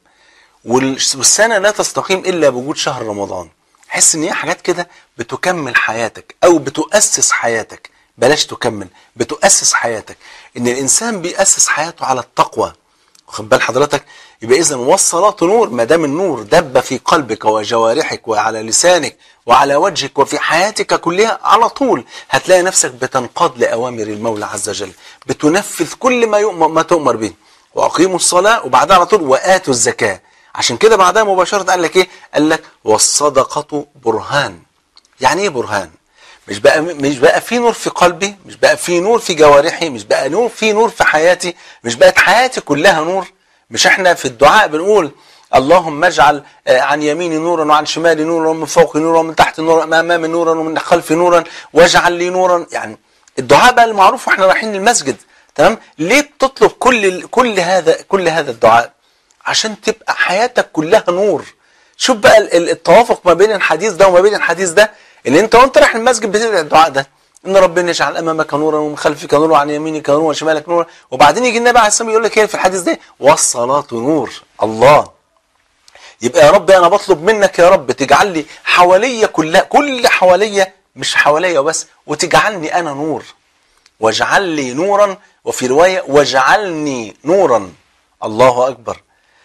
والسنه لا تستقيم الا بوجود شهر رمضان حس ان هي حاجات كده بتكمل حياتك او بتؤسس حياتك بلاش تكمل بتؤسس حياتك ان الانسان بيأسس حياته على التقوى واخد بال حضرتك يبقى اذا والصلاه نور ما دام النور دب في قلبك وجوارحك وعلى لسانك وعلى وجهك وفي حياتك كلها على طول هتلاقي نفسك بتنقاد لاوامر المولى عز وجل بتنفذ كل ما يؤمر ما تؤمر به واقيموا الصلاه وبعدها على طول واتوا الزكاه عشان كده بعدها مباشره قال لك ايه قال لك والصدقه برهان يعني ايه برهان مش بقى مش بقى في نور في قلبي مش بقى في نور في جوارحي مش بقى نور في نور في حياتي مش بقت حياتي كلها نور مش احنا في الدعاء بنقول اللهم اجعل آه، عن يميني نورا وعن شمالي نورا ومن فوقي نورا ومن تحت نورا من امامي نورا ومن خلفي نورا واجعل لي نورا يعني الدعاء بقى المعروف واحنا رايحين المسجد تمام ليه بتطلب كل كل هذا كل هذا الدعاء عشان تبقى حياتك كلها نور شوف بقى ال- ال- التوافق ما بين الحديث ده وما بين الحديث ده ان انت وانت رايح المسجد بتدعي الدعاء ده ان ربنا يجعل امامك نورا ومن خلفك نورا وعن يمينك نورا وعن شمالك نورا وبعدين يجي النبي عليه الصلاه والسلام يقول لك ايه في الحديث ده والصلاه نور الله يبقى يا رب انا بطلب منك يا رب تجعل لي حواليا كلها كل حواليا مش حواليا بس وتجعلني انا نور واجعل لي نورا وفي روايه واجعلني نورا الله اكبر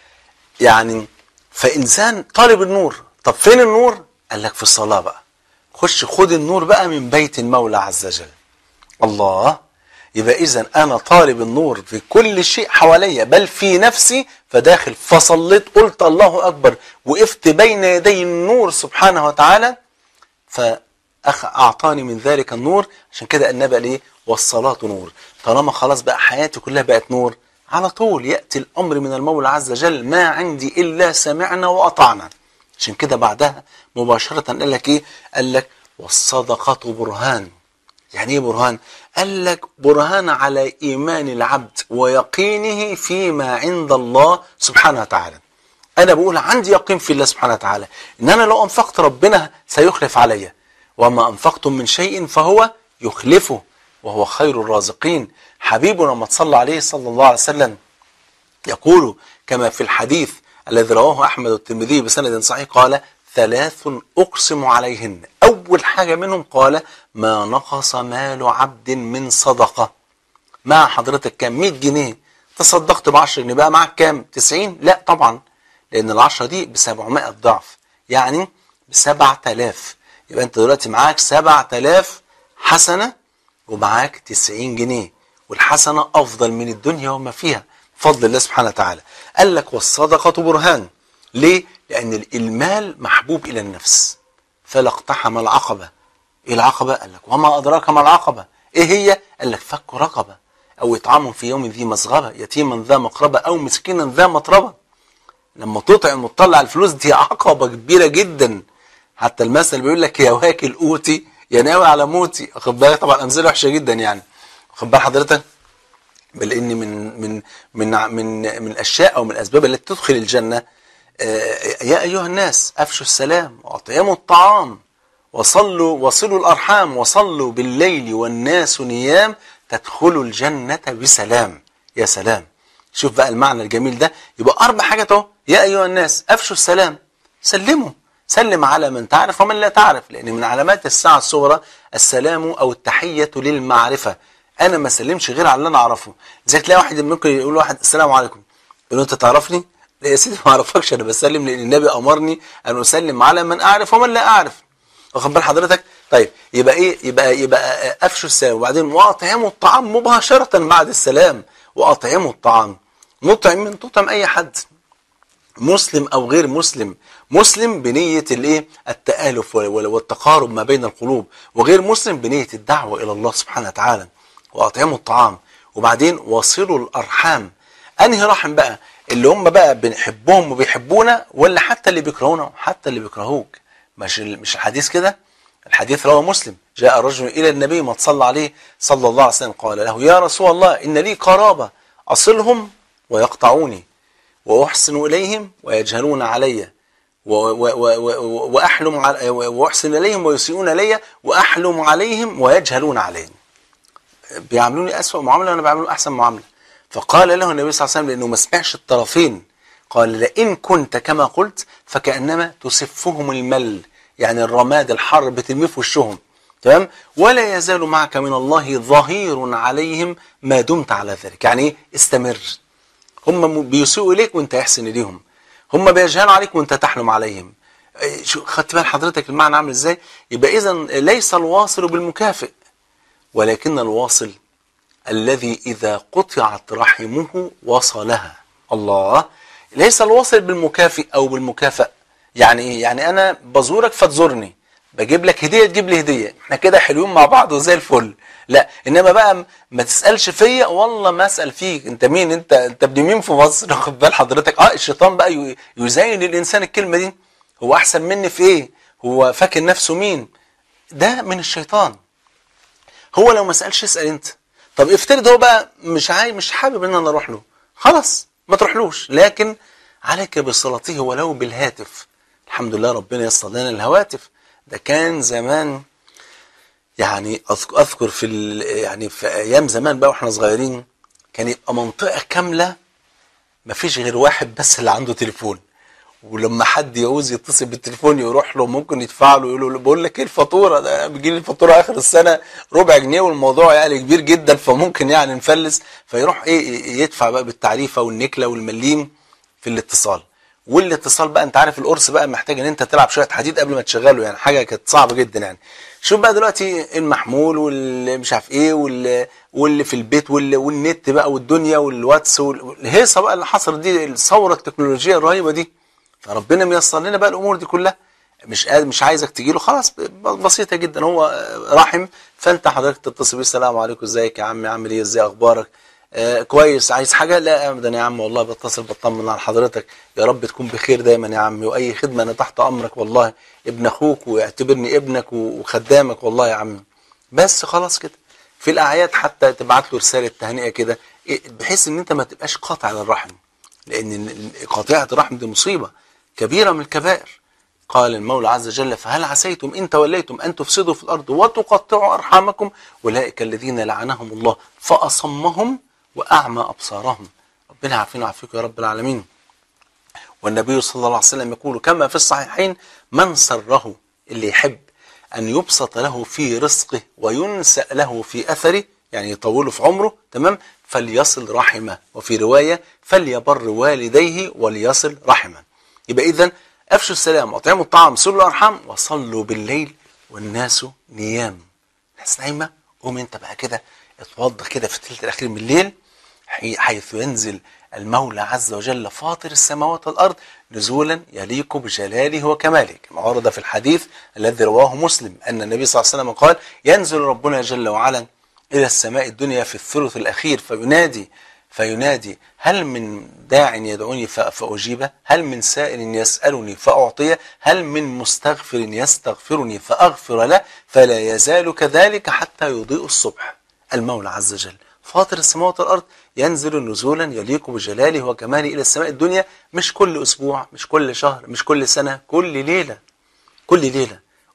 يعني فانسان طالب النور طب فين النور قال لك في الصلاه بقى خش خد النور بقى من بيت المولى عز وجل الله يبقى اذا انا طالب النور في كل شيء حواليا بل في نفسي فداخل فصليت قلت الله اكبر وقفت بين يدي النور سبحانه وتعالى فأخ أعطاني من ذلك النور عشان كده النبي قال إيه والصلاة نور طالما خلاص بقى حياتي كلها بقت نور على طول يأتي الأمر من المولى عز وجل ما عندي إلا سمعنا وأطعنا عشان كده بعدها مباشرة قال لك إيه قال لك والصدقة برهان يعني ايه برهان قال لك برهان على ايمان العبد ويقينه فيما عند الله سبحانه وتعالى انا بقول عندي يقين في الله سبحانه وتعالى ان انا لو انفقت ربنا سيخلف عليا وما انفقتم من شيء فهو يخلفه وهو خير الرازقين حبيبنا ما تصلى عليه صلى الله عليه وسلم يقول كما في الحديث الذي رواه احمد والترمذي بسند صحيح قال ثلاث اقسم عليهن اول حاجه منهم قال ما نقص مال عبد من صدقه مع حضرتك كام 100 جنيه تصدقت ب 10 جنيه بقى معاك كام 90 لا طبعا لان ال 10 دي ب 700 ضعف يعني ب 7000 يبقى انت دلوقتي معاك 7000 حسنه ومعاك 90 جنيه والحسنه افضل من الدنيا وما فيها بفضل الله سبحانه وتعالى قال لك والصدقه برهان ليه لان المال محبوب الى النفس فلا اقتحم العقبه ايه العقبه قال لك وما ادراك ما العقبه ايه هي قال لك فك رقبه او اطعام في يوم ذي مسغبه يتيما ذا مقربه او مسكينا ذا مطربه لما تطعم وتطلع الفلوس دي عقبه كبيره جدا حتى المثل بيقول لك يا واكل قوتي يا ناوي على موتي واخد بالك طبعا امثله وحشه جدا يعني واخد بال حضرتك بل ان من من من من من الاشياء او من الاسباب التي تدخل الجنه آه، يا ايها الناس افشوا السلام واطعموا الطعام وصلوا وصلوا الأرحام وصلوا بالليل والناس نيام تدخلوا الجنة بسلام يا سلام شوف بقى المعنى الجميل ده يبقى أربع حاجات اهو يا أيها الناس أفشوا السلام سلموا سلم على من تعرف ومن لا تعرف لأن من علامات الساعة الصغرى السلام أو التحية للمعرفة أنا ما سلمش غير على اللي أنا أعرفه زي تلاقي واحد ممكن يقول واحد السلام عليكم يقول له أنت تعرفني؟ لا يا سيدي ما أعرفكش أنا بسلم لأن النبي أمرني أن أسلم على من أعرف ومن لا أعرف واخد بال حضرتك؟ طيب يبقى إيه؟ يبقى يبقى أفشوا السلام وبعدين وأطعموا الطعام مباشرة بعد السلام وأطعموا الطعام مطعم من تطعم أي حد مسلم او غير مسلم مسلم بنية الايه التآلف والتقارب ما بين القلوب وغير مسلم بنية الدعوة الى الله سبحانه وتعالى واطعموا الطعام وبعدين وصلوا الارحام انهي رحم بقى اللي هم بقى بنحبهم وبيحبونا ولا حتى اللي بيكرهونا حتى اللي بيكرهوك مش مش الحديث كده الحديث رواه مسلم جاء رجل الى النبي ما تصلى عليه صلى الله عليه وسلم قال له يا رسول الله ان لي قرابه اصلهم ويقطعوني وأحسن إليهم ويجهلون علي وأحلم وأحسن إليهم ويسيئون إلي وأحلم عليهم ويجهلون عليهم بيعاملوني أسوأ معاملة وأنا بعملهم أحسن معاملة فقال له النبي صلى الله عليه وسلم لأنه ما سمعش الطرفين قال لئن كنت كما قلت فكأنما تسفهم المل يعني الرماد الحر بترميه في وشهم تمام ولا يزال معك من الله ظهير عليهم ما دمت على ذلك يعني ايه استمر هم بيسيئوا اليك وانت احسن اليهم هم بيجهلوا عليك وانت تحلم عليهم شو خدت بال حضرتك المعنى عامل ازاي يبقى اذا ليس الواصل بالمكافئ ولكن الواصل الذي اذا قطعت رحمه وصلها الله ليس الواصل بالمكافئ او بالمكافئ يعني ايه يعني انا بزورك فتزورني بجيب لك هديه تجيب لي هديه احنا كده حلوين مع بعض وزي الفل لا انما بقى ما تسالش فيا والله ما اسال فيك انت مين انت انت ابن مين في مصر واخد بال حضرتك اه الشيطان بقى يزين للانسان الكلمه دي هو احسن مني في ايه هو فاكر نفسه مين ده من الشيطان هو لو ما سالش اسال انت طب افترض هو بقى مش عاي مش حابب ان انا اروح له خلاص ما تروحلوش لكن عليك بصلته ولو بالهاتف الحمد لله ربنا يسر لنا الهواتف ده كان زمان يعني اذكر في يعني في ايام زمان بقى واحنا صغيرين كان يبقى منطقه كامله ما فيش غير واحد بس اللي عنده تليفون ولما حد يعوز يتصل بالتليفون يروح له ممكن يدفع له يقول له بقول لك ايه الفاتوره ده بيجي لي الفاتوره اخر السنه ربع جنيه والموضوع يعني كبير جدا فممكن يعني نفلس فيروح ايه يدفع بقى بالتعريفه والنكله والمليم في الاتصال والاتصال بقى انت عارف القرص بقى محتاج ان انت تلعب شويه حديد قبل ما تشغله يعني حاجه كانت صعبه جدا يعني شوف بقى دلوقتي المحمول واللي مش عارف ايه واللي, واللي في البيت واللي والنت بقى والدنيا والواتس والهيصه بقى اللي حصلت دي الثوره التكنولوجيه الرهيبه دي فربنا ميسر لنا بقى الامور دي كلها مش مش عايزك تجي له خلاص بسيطه جدا هو رحم فانت حضرتك تتصل بيه السلام عليكم ازيك يا عمي عامل ايه ازاي اخبارك آه كويس عايز حاجه لا ابدا يا عم والله بتصل بطمن على حضرتك يا رب تكون بخير دايما يا عمي واي خدمه انا تحت امرك والله ابن اخوك واعتبرني ابنك وخدامك والله يا عم بس خلاص كده في الاعياد حتى تبعت له رساله تهنئه كده بحيث ان انت ما تبقاش قاطع للرحم لان قاطعه الرحم دي مصيبه كبيره من الكبائر قال المولى عز وجل فهل عسيتم ان توليتم ان تفسدوا في الارض وتقطعوا ارحامكم اولئك الذين لعنهم الله فاصمهم واعمى ابصارهم ربنا يعافينا ويعافيكم يا رب العالمين والنبي صلى الله عليه وسلم يقول كما في الصحيحين من سره اللي يحب أن يبسط له في رزقه وينسأ له في أثره يعني يطوله في عمره تمام فليصل رحمه وفي رواية فليبر والديه وليصل رحمه يبقى إذا أفشوا السلام وأطعموا الطعام سلوا الأرحام وصلوا بالليل والناس نيام ناس نايمة قوم أنت بقى كده اتوضى كده في الثلث الأخير من الليل حيث ينزل المولى عز وجل فاطر السماوات والأرض نزولا يليق بجلاله وكماله كما ورد في الحديث الذي رواه مسلم أن النبي صلى الله عليه وسلم قال ينزل ربنا جل وعلا إلى السماء الدنيا في الثلث الأخير فينادي فينادي هل من داع يدعوني فأجيبه هل من سائل يسألني فأعطيه هل من مستغفر يستغفرني فأغفر له فلا يزال كذلك حتى يضيء الصبح المولى عز وجل فاطر السماوات والأرض ينزل نزولا يليق بجلاله وكماله إلى السماء الدنيا مش كل أسبوع مش كل شهر مش كل سنة كل ليلة كل ليلة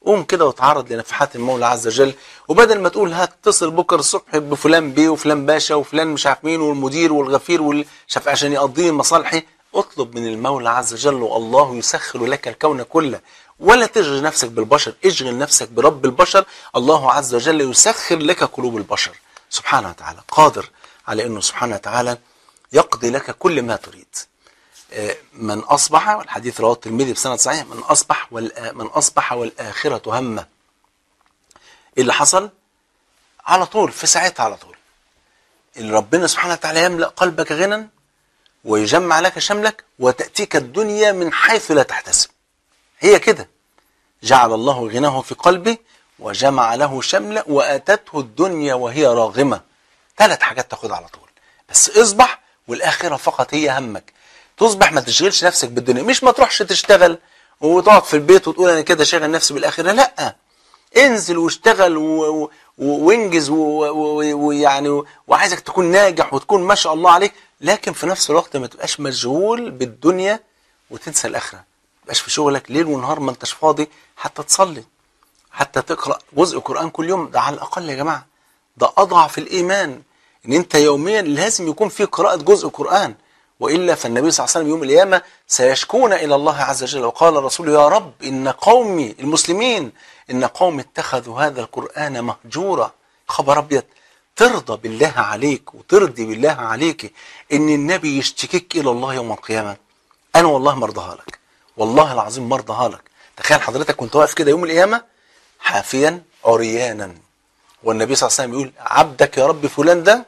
قوم كده وتعرض لنفحات المولى عز وجل وبدل ما تقول هتصل بكره الصبح بفلان بيه وفلان باشا وفلان مش عارف مين والمدير والغفير والشاف عشان يقضي مصالحي اطلب من المولى عز وجل والله يسخر لك الكون كله ولا تشغل نفسك بالبشر اشغل نفسك برب البشر الله عز وجل يسخر لك قلوب البشر سبحانه وتعالى قادر على انه سبحانه وتعالى يقضي لك كل ما تريد من أصبح والحديث رواه الترمذي بسند صحيح من أصبح من أصبح والآخرة همه إيه اللي حصل على طول في ساعتها على طول اللي ربنا سبحانه وتعالى يملأ قلبك غنى ويجمع لك شملك وتأتيك الدنيا من حيث لا تحتسب هي كده جعل الله غناه في قلبه وجمع له شمله وأتته الدنيا وهي راغمة ثلاث حاجات تاخدها على طول بس اصبح والآخرة فقط هي همك تصبح ما تشغلش نفسك بالدنيا مش ما تروحش تشتغل وتقعد في البيت وتقول انا كده شاغل نفسي بالاخره لا انزل واشتغل وانجز ويعني وعايزك تكون ناجح وتكون ما شاء الله عليك لكن في نفس الوقت ما تبقاش مشغول بالدنيا وتنسى الاخره ما تبقاش في شغلك ليل ونهار ما انتش فاضي حتى تصلي حتى تقرا جزء قران كل يوم ده على الاقل يا جماعه ده اضعف الايمان ان انت يوميا لازم يكون في قراءه جزء قران وإلا فالنبي صلى الله عليه وسلم يوم القيامة سيشكون إلى الله عز وجل وقال الرسول يا رب إن قومي المسلمين إن قومي اتخذوا هذا القرآن مهجورا خبر أبيض ترضى بالله عليك وترضي بالله عليك إن النبي يشتكيك إلى الله يوم القيامة أنا والله مرضها لك والله العظيم مرضها لك تخيل حضرتك كنت واقف كده يوم القيامة حافيا عريانا والنبي صلى الله عليه وسلم يقول عبدك يا رب فلان ده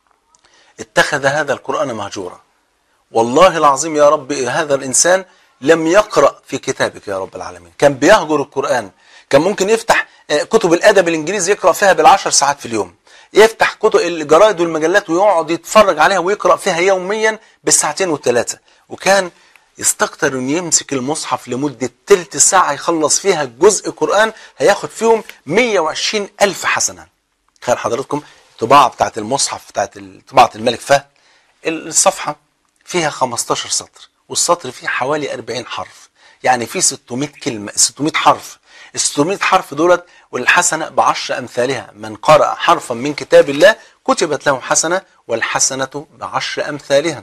اتخذ هذا القرآن مهجورا والله العظيم يا رب هذا الإنسان لم يقرأ في كتابك يا رب العالمين كان بيهجر القرآن كان ممكن يفتح كتب الأدب الإنجليزي يقرأ فيها بالعشر ساعات في اليوم يفتح كتب الجرائد والمجلات ويقعد يتفرج عليها ويقرأ فيها يوميا بالساعتين والثلاثة وكان يستكتر انه يمسك المصحف لمدة تلت ساعة يخلص فيها جزء قرآن هياخد فيهم 120 ألف حسنة تخيل حضراتكم الطباعة بتاعت المصحف بتاعت طباعة الملك فهد الصفحة فيها 15 سطر والسطر فيه حوالي 40 حرف يعني في 600 كلمة 600 حرف ال 600 حرف دولت والحسنة بعشر أمثالها من قرأ حرفا من كتاب الله كتبت له حسنة والحسنة بعشر أمثالها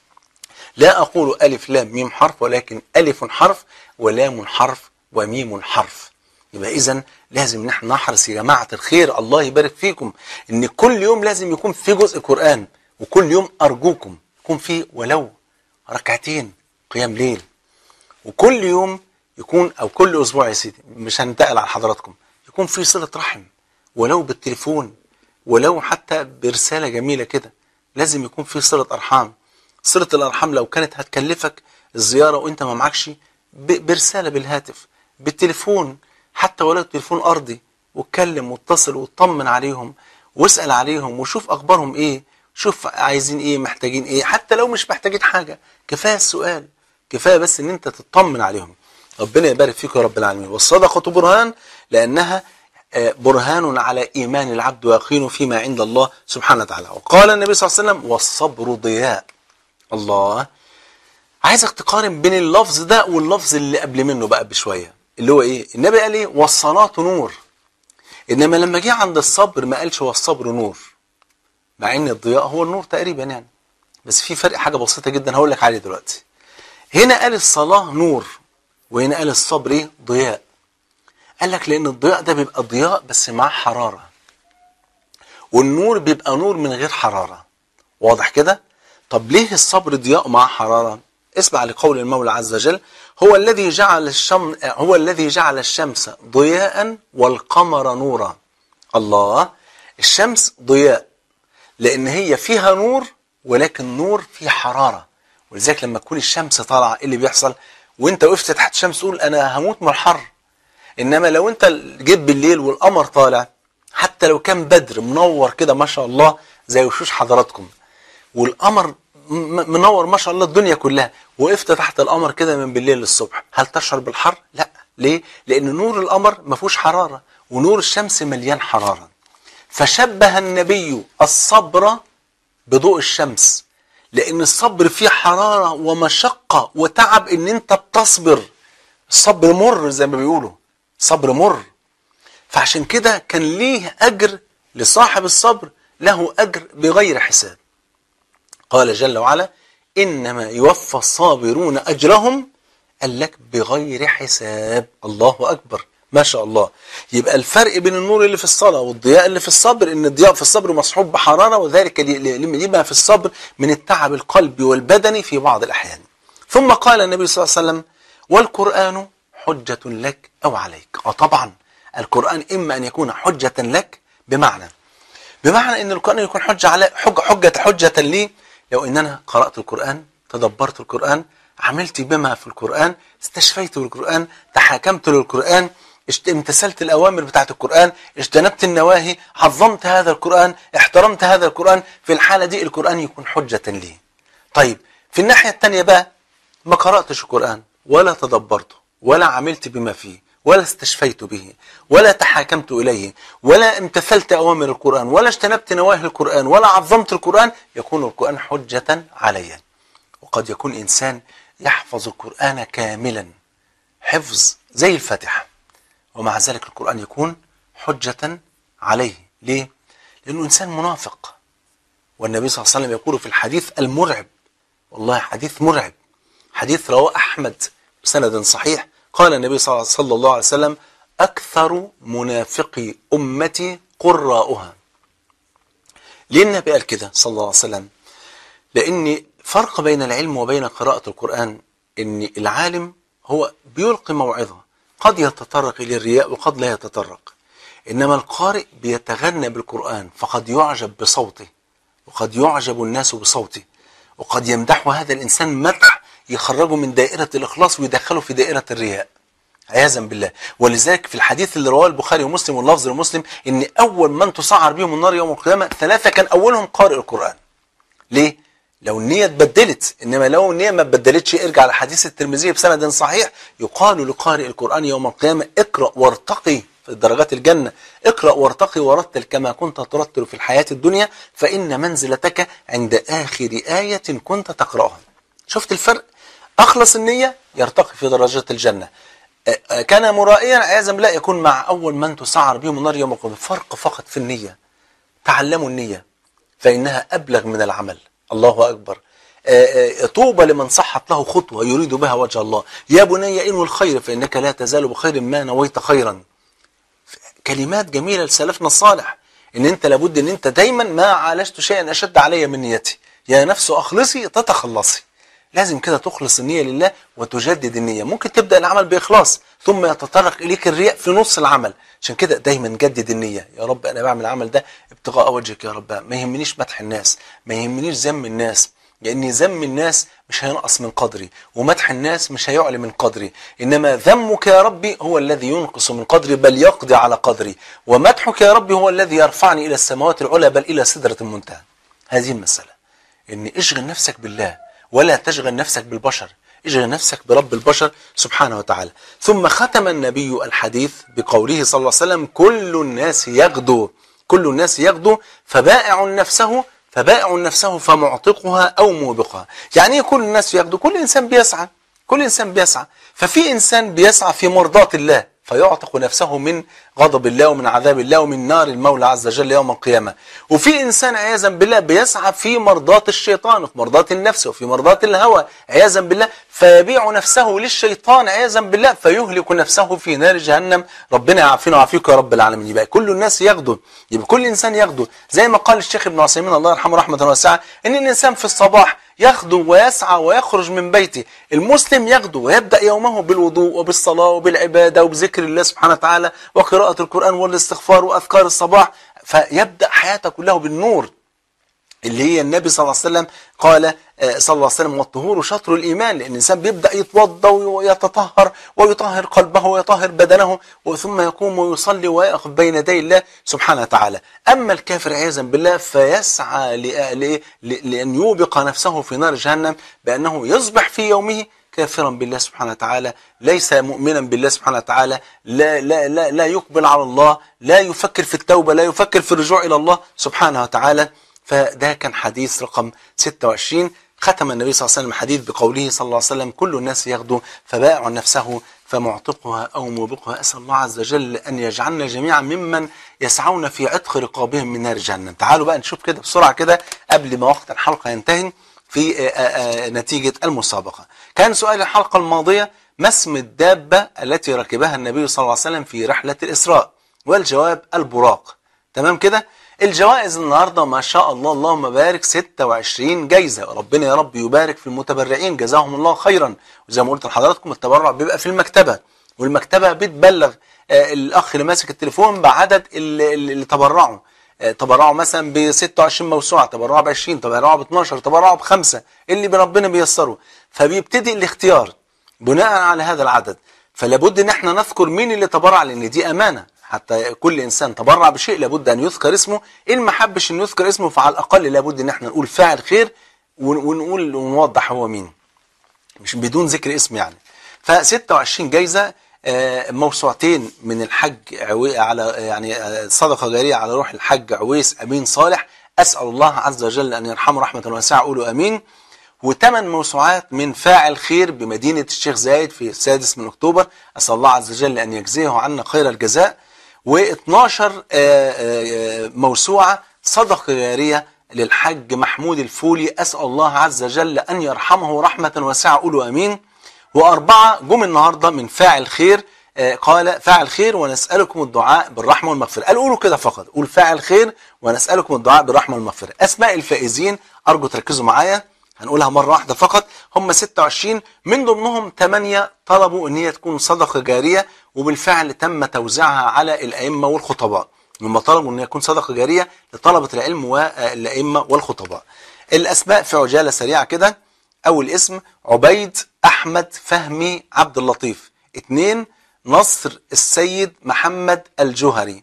لا أقول ألف لام ميم حرف ولكن ألف حرف ولام حرف وميم حرف يبقى إذا لازم نحن نحرص يا جماعة الخير الله يبارك فيكم إن كل يوم لازم يكون في جزء قرآن وكل يوم أرجوكم يكون في ولو ركعتين قيام ليل وكل يوم يكون او كل اسبوع يا سيدي مش هنتقل على حضراتكم يكون في صله رحم ولو بالتليفون ولو حتى برساله جميله كده لازم يكون في صله ارحام صله الارحام لو كانت هتكلفك الزياره وانت ما معكش برساله بالهاتف بالتليفون حتى ولو تليفون ارضي واتكلم واتصل واطمن عليهم واسال عليهم وشوف اخبارهم ايه شوف عايزين ايه محتاجين ايه حتى لو مش محتاجين حاجة كفاية السؤال كفاية بس ان انت تطمن عليهم ربنا يبارك فيك يا رب العالمين والصدقة برهان لانها برهان على ايمان العبد ويقينه فيما عند الله سبحانه وتعالى وقال النبي صلى الله عليه وسلم والصبر ضياء الله عايزك تقارن بين اللفظ ده واللفظ اللي قبل منه بقى بشوية اللي هو ايه النبي قال ايه والصلاة نور انما لما جه عند الصبر ما قالش والصبر نور مع ان الضياء هو النور تقريبا يعني بس في فرق حاجه بسيطه جدا هقول لك عليه دلوقتي هنا قال الصلاه نور وهنا قال الصبر ايه ضياء قال لك لان الضياء ده بيبقى ضياء بس معاه حراره والنور بيبقى نور من غير حراره واضح كده طب ليه الصبر ضياء مع حراره اسمع لقول المولى عز وجل هو الذي جعل الشم هو الذي جعل الشمس ضياء والقمر نورا الله الشمس ضياء لان هي فيها نور ولكن نور فيه حراره ولذلك لما تكون الشمس طالعه ايه اللي بيحصل وانت وقفت تحت الشمس تقول انا هموت من الحر انما لو انت جيت بالليل والقمر طالع حتى لو كان بدر منور كده ما شاء الله زي وشوش حضراتكم والقمر منور ما شاء الله الدنيا كلها وقفت تحت القمر كده من بالليل للصبح هل تشعر بالحر لا ليه لان نور القمر ما فيهوش حراره ونور الشمس مليان حراره فشبه النبي الصبر بضوء الشمس لان الصبر فيه حراره ومشقه وتعب ان انت بتصبر الصبر مر زي ما بيقولوا صبر مر فعشان كده كان ليه أجر لصاحب الصبر له أجر بغير حساب قال جل وعلا إنما يوفى الصابرون أجرهم قال لك بغير حساب الله أكبر ما شاء الله يبقى الفرق بين النور اللي في الصلاة والضياء اللي في الصبر ان الضياء في الصبر مصحوب بحرارة وذلك لما في الصبر من التعب القلبي والبدني في بعض الأحيان ثم قال النبي صلى الله عليه وسلم والقرآن حجة لك أو عليك اه طبعا القرآن إما أن يكون حجة لك بمعنى بمعنى أن القرآن يكون حجة على حجة حجة, حجة لي لو أن أنا قرأت القرآن تدبرت القرآن عملت بما في القرآن استشفيت بالقرآن تحاكمت للقرآن امتثلت الأوامر بتاعت القرآن اجتنبت النواهي عظمت هذا القرآن احترمت هذا القرآن في الحالة دي القرآن يكون حجة لي طيب في الناحية الثانية بقى ما قرأتش القرآن ولا تدبرته ولا عملت بما فيه ولا استشفيت به ولا تحاكمت إليه ولا امتثلت أوامر القرآن ولا اجتنبت نواهي القرآن ولا عظمت القرآن يكون القرآن حجة علي وقد يكون إنسان يحفظ القرآن كاملا حفظ زي الفاتحة ومع ذلك القرآن يكون حجة عليه ليه؟ لأنه إنسان منافق والنبي صلى الله عليه وسلم يقول في الحديث المرعب والله حديث مرعب حديث رواه أحمد بسند صحيح قال النبي صلى الله عليه وسلم أكثر منافقي أمتي قراؤها ليه النبي قال كده صلى الله عليه وسلم لأن فرق بين العلم وبين قراءة القرآن أن العالم هو بيلقي موعظة قد يتطرق إلى الرياء وقد لا يتطرق إنما القارئ بيتغنى بالقرآن فقد يعجب بصوته وقد يعجب الناس بصوته وقد يمدح هذا الإنسان مدح يخرجه من دائرة الإخلاص ويدخله في دائرة الرياء عياذا بالله ولذلك في الحديث اللي رواه البخاري ومسلم واللفظ لمسلم ان اول من تسعر بهم النار يوم القيامه ثلاثه كان اولهم قارئ القران ليه لو النية اتبدلت إنما لو النية ما اتبدلتش ارجع لحديث الترمذي بسند صحيح يقال لقارئ القرآن يوم القيامة اقرأ وارتقي في درجات الجنة اقرأ وارتقي ورتل كما كنت ترتل في الحياة الدنيا فإن منزلتك عند آخر آية كنت تقرأها شفت الفرق أخلص النية يرتقي في درجات الجنة كان مرائيا عياذا بالله يكون مع أول من تسعر بهم النار يوم القيامة فرق فقط في النية تعلموا النية فإنها أبلغ من العمل الله أكبر طوبى لمن صحت له خطوة يريد بها وجه الله يا بني إنو الخير فإنك لا تزال بخير ما نويت خيرا كلمات جميلة لسلفنا الصالح إن أنت لابد أن أنت دايما ما عالجت شيئا أشد علي من نيتي يا نفس أخلصي تتخلصي لازم كده تخلص النية لله وتجدد النية ممكن تبدأ العمل بإخلاص ثم يتطرق إليك الرياء في نص العمل عشان كده دايما جدد النية يا رب أنا بعمل العمل ده ابتغاء وجهك يا رب ما يهمنيش مدح الناس ما يهمنيش ذم الناس لأن ذم الناس مش هينقص من قدري ومدح الناس مش هيعلي من قدري إنما ذمك يا ربي هو الذي ينقص من قدري بل يقضي على قدري ومدحك يا ربي هو الذي يرفعني إلى السماوات العلى بل إلى سدرة المنتهى هذه المسألة إن اشغل نفسك بالله ولا تشغل نفسك بالبشر اشغل نفسك برب البشر سبحانه وتعالى ثم ختم النبي الحديث بقوله صلى الله عليه وسلم كل الناس يغدو كل الناس يغدو فبائع نفسه فبائع نفسه فمعتقها أو موبقها يعني ايه كل الناس يغدو كل إنسان بيسعى كل إنسان بيسعى ففي إنسان بيسعى في مرضاة الله فيعتق نفسه من غضب الله ومن عذاب الله ومن نار المولى عز وجل يوم القيامة وفي إنسان عياذا بالله بيسعى في مرضاة الشيطان وفي مرضاة النفس وفي مرضاة الهوى عياذا بالله فيبيع نفسه للشيطان عياذا بالله فيهلك نفسه في نار جهنم ربنا يعافينا ويعافيك يا رب العالمين يبقى كل الناس يغدو يبقى كل إنسان يغدو زي ما قال الشيخ ابن عثيمين الله يرحمه رحمة واسعة إن الإنسان في الصباح يغدو ويسعى ويخرج من بيته المسلم يغدو ويبدأ يومه بالوضوء وبالصلاة وبالعبادة وبذكر الله سبحانه وتعالى وقراءة القرآن والاستغفار وأذكار الصباح فيبدأ حياته كلها بالنور اللي هي النبي صلى الله عليه وسلم قال صلى الله عليه وسلم والطهور شطر الإيمان لأن الإنسان بيبدأ يتوضى ويتطهر ويطهر قلبه ويطهر بدنه ثم يقوم ويصلي ويقف بين يدي الله سبحانه وتعالى أما الكافر عياذا بالله فيسعى لأن يوبق نفسه في نار جهنم بأنه يصبح في يومه كافرا بالله سبحانه وتعالى ليس مؤمنا بالله سبحانه وتعالى لا, لا, لا, لا يقبل على الله لا يفكر في التوبة لا يفكر في الرجوع إلى الله سبحانه وتعالى فده كان حديث رقم 26 ختم النبي صلى الله عليه وسلم حديث بقوله صلى الله عليه وسلم كل الناس يغدو فبائع نفسه فمعتقها أو موبقها أسأل الله عز وجل أن يجعلنا جميعا ممن يسعون في عتق رقابهم من نار جهنم تعالوا بقى نشوف كده بسرعة كده قبل ما وقت الحلقة ينتهي في آه، آه، آه، نتيجة المسابقة كان سؤال الحلقة الماضية ما اسم الدابة التي ركبها النبي صلى الله عليه وسلم في رحلة الإسراء والجواب البراق تمام كده الجوائز النهاردة ما شاء الله اللهم بارك 26 جايزة ربنا يا رب يبارك في المتبرعين جزاهم الله خيرا وزي ما قلت لحضراتكم التبرع بيبقى في المكتبة والمكتبة بتبلغ آه، الأخ اللي ماسك التليفون بعدد اللي, اللي تبرعوا آه، تبرعوا مثلا ب 26 موسوعة تبرعوا ب 20 تبرعوا ب 12 تبرعوا بخمسة اللي بربنا بيسره فبيبتدي الاختيار بناء على هذا العدد فلابد ان احنا نذكر مين اللي تبرع لان دي امانه حتى كل انسان تبرع بشيء لابد ان يذكر اسمه ان ما حبش ان يذكر اسمه فعلى الاقل لابد ان احنا نقول فاعل خير ون- ونقول ونوضح هو مين مش بدون ذكر اسم يعني ف 26 جايزه آه، موسوعتين من الحج عوي على يعني آه، صدقه جاريه على روح الحج عويس امين صالح اسال الله عز وجل ان يرحمه رحمه واسعه قولوا امين وثمان موسوعات من فاعل خير بمدينة الشيخ زايد في السادس من أكتوبر أسأل الله عز وجل أن يجزيه عنا خير الجزاء و12 موسوعة صدقة جارية للحج محمود الفولي أسأل الله عز وجل أن يرحمه رحمة واسعة قولوا أمين وأربعة جم النهاردة من فاعل خير آه، قال فاعل خير ونسألكم الدعاء بالرحمة والمغفرة قال قولوا كده فقط قول فاعل خير ونسألكم الدعاء بالرحمة والمغفرة أسماء الفائزين أرجو تركزوا معايا هنقولها مرة واحدة فقط هم 26 من ضمنهم 8 طلبوا ان هي تكون صدقة جارية وبالفعل تم توزيعها على الأئمة والخطباء هم طلبوا ان هي تكون صدقة جارية لطلبة العلم والأئمة والخطباء الأسماء في عجالة سريعة كده أول اسم عبيد أحمد فهمي عبد اللطيف اثنين نصر السيد محمد الجوهري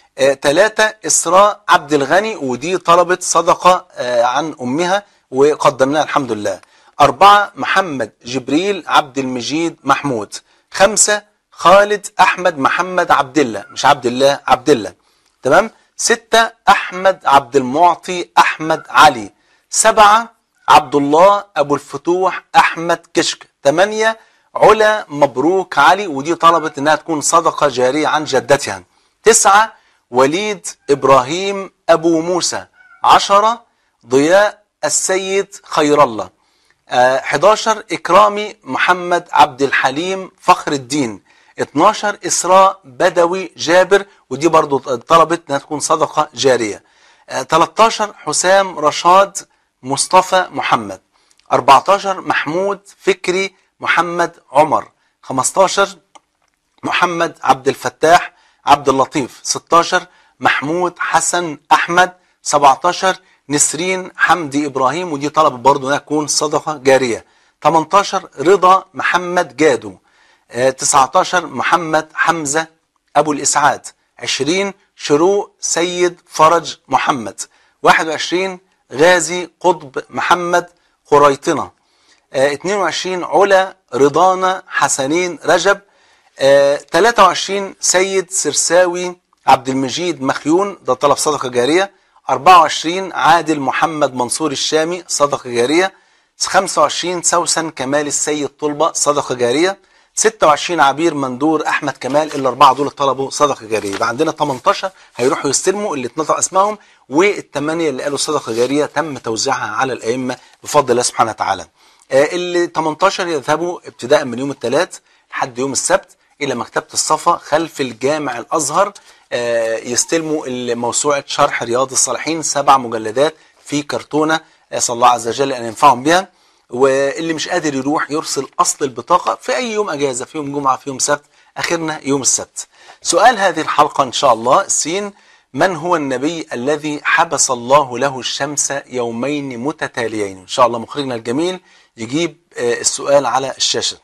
ثلاثة إسراء عبد الغني ودي طلبت صدقة آه، عن أمها وقدمناها الحمد لله أربعة محمد جبريل عبد المجيد محمود خمسة خالد أحمد محمد عبد الله مش عبد الله عبد الله تمام ستة أحمد عبد المعطي أحمد علي سبعة عبد الله أبو الفتوح أحمد كشك ثمانية علا مبروك علي ودي طلبت إنها تكون صدقة جارية عن جدتها تسعة وليد إبراهيم أبو موسى عشرة ضياء السيد خير الله آه، 11 إكرامي محمد عبد الحليم فخر الدين 12 إسراء بدوي جابر ودي برضو طلبت انها تكون صدقة جارية آه، 13 حسام رشاد مصطفى محمد 14 محمود فكري محمد عمر 15 محمد عبد الفتاح عبد اللطيف 16 محمود حسن أحمد 17 نسرين حمدي إبراهيم ودي طلب برضه انها تكون صدقة جارية 18 رضا محمد جادو آه، 19 محمد حمزة أبو الإسعاد 20 شروق سيد فرج محمد 21 غازي قطب محمد قريطنة آه، 22 علا رضانا حسنين رجب آه، 23 سيد سرساوي عبد المجيد مخيون ده طلب صدقة جارية 24 عادل محمد منصور الشامي صدقة جارية 25 سوسن كمال السيد طلبة صدقة جارية 26 عبير مندور احمد كمال الاربعه دول طلبوا صدقه جاريه يبقى عندنا 18 هيروحوا يستلموا اللي اتنطق اسمائهم والثمانيه اللي قالوا صدقه جاريه تم توزيعها على الائمه بفضل الله سبحانه وتعالى آه، اللي 18 يذهبوا ابتداء من يوم الثلاث لحد يوم السبت الى مكتبه الصفا خلف الجامع الازهر آه، يستلموا موسوعه شرح رياض الصالحين سبع مجلدات في كرتونه اسال الله عز وجل ان ينفعهم بها واللي مش قادر يروح يرسل اصل البطاقه في اي يوم اجازه في يوم جمعه في يوم سبت اخرنا يوم السبت سؤال هذه الحلقه ان شاء الله سين من هو النبي الذي حبس الله له الشمس يومين متتاليين ان شاء الله مخرجنا الجميل يجيب آه، السؤال على الشاشه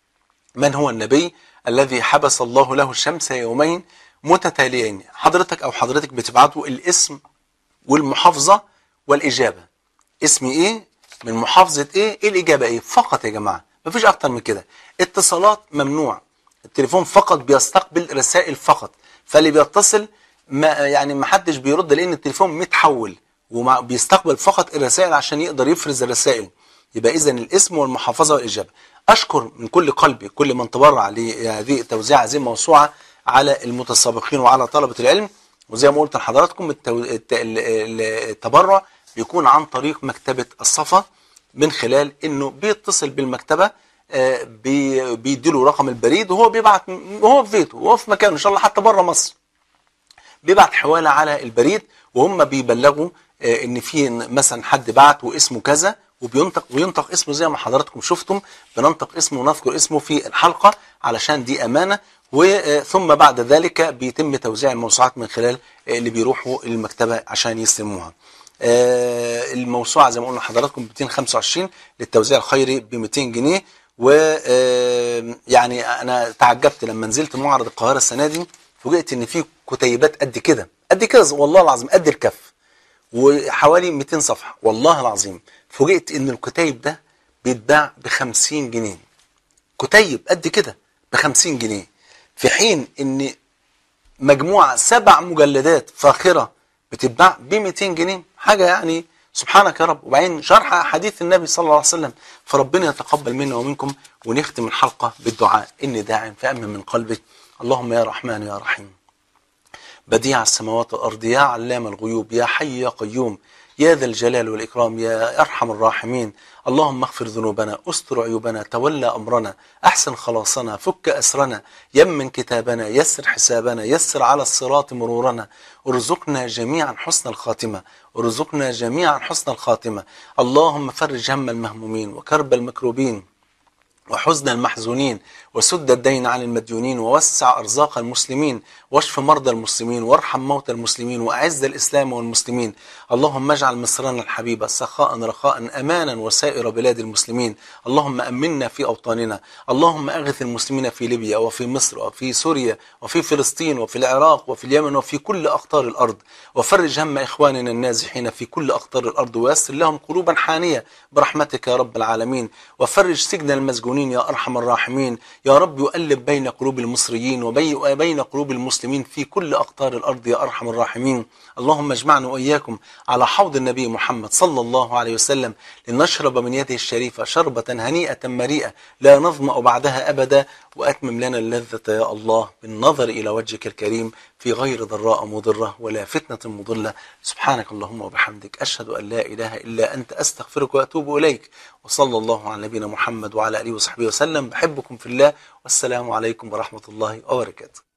من هو النبي الذي حبس الله له الشمس يومين متتاليين حضرتك او حضرتك بتبعتوا الاسم والمحافظه والاجابه اسمي ايه من محافظة ايه ايه الاجابة ايه فقط يا جماعة مفيش اكتر من كده اتصالات ممنوع التليفون فقط بيستقبل رسائل فقط فاللي بيتصل ما يعني ما حدش بيرد لان التليفون متحول وبيستقبل فقط الرسائل عشان يقدر يفرز الرسائل يبقى اذا الاسم والمحافظه والاجابه اشكر من كل قلبي كل من تبرع لهذه توزيع هذه الموسوعه على المتسابقين وعلى طلبه العلم وزي ما قلت لحضراتكم التو... الت... ال- ال- التبرع بيكون عن طريق مكتبه الصفا من خلال انه بيتصل بالمكتبه آه، بي- بيديله رقم البريد وهو بيبعت وهو في بيته وهو في مكانه ان شاء الله حتى بره مصر بيبعت حواله على البريد وهم بيبلغوا آه، ان في مثلا حد بعت واسمه كذا وبينطق وينطق اسمه زي ما حضراتكم شفتم بننطق اسمه ونذكر اسمه في الحلقه علشان دي امانه وثم بعد ذلك بيتم توزيع الموسوعات من خلال آه، اللي بيروحوا المكتبه عشان يستلموها. آه، الموسوعه زي ما قلنا لحضراتكم ب 225 للتوزيع الخيري ب 200 جنيه و آه، يعني انا تعجبت لما نزلت معرض القاهره السنه دي فوجئت ان في كتيبات قد كده قد كده والله العظيم قد الكف وحوالي 200 صفحه والله العظيم فوجئت ان الكتيب ده بيتباع ب 50 جنيه كتيب قد كده ب 50 جنيه في حين ان مجموعه سبع مجلدات فاخره بتتباع ب 200 جنيه حاجه يعني سبحانك يا رب وبعدين شرح احاديث النبي صلى الله عليه وسلم فربنا يتقبل منا ومنكم ونختم الحلقه بالدعاء اني داع فامن من قلبك اللهم يا رحمن يا رحيم بديع السماوات والأرض يا علام الغيوب يا حي يا قيوم يا ذا الجلال والإكرام يا أرحم الراحمين اللهم اغفر ذنوبنا استر عيوبنا تولى أمرنا أحسن خلاصنا فك أسرنا يمن كتابنا يسر حسابنا يسر على الصراط مرورنا ارزقنا جميعا حسن الخاتمة ارزقنا جميعا حسن الخاتمة اللهم فرج هم المهمومين وكرب المكروبين وحزن المحزونين وسد الدين عن المديونين ووسع أرزاق المسلمين واشف مرضى المسلمين وارحم موتى المسلمين وأعز الإسلام والمسلمين اللهم اجعل مصرنا الحبيبة سخاء رخاء أمانا وسائر بلاد المسلمين اللهم أمنا في أوطاننا اللهم أغث المسلمين في ليبيا وفي مصر وفي سوريا وفي فلسطين وفي العراق وفي اليمن وفي كل أقطار الأرض وفرج هم إخواننا النازحين في كل أقطار الأرض ويسر لهم قلوبا حانية برحمتك يا رب العالمين وفرج سجن المسجونين يا أرحم الراحمين يا رب يؤلف بين قلوب المصريين وبي- وبين قلوب المسلمين في كل أقطار الأرض يا أرحم الراحمين اللهم اجمعنا وإياكم على حوض النبي محمد صلى الله عليه وسلم لنشرب من يده الشريفة شربة هنيئة مريئة لا نظمأ بعدها أبدا وأتمم لنا اللذة يا الله بالنظر إلى وجهك الكريم في غير ضراء مضرة ولا فتنة مضلة سبحانك اللهم وبحمدك أشهد أن لا إله إلا أنت أستغفرك وأتوب إليك وصلى الله على نبينا محمد وعلى آله وصحبه وسلم بحبكم في الله والسلام عليكم ورحمة الله وبركاته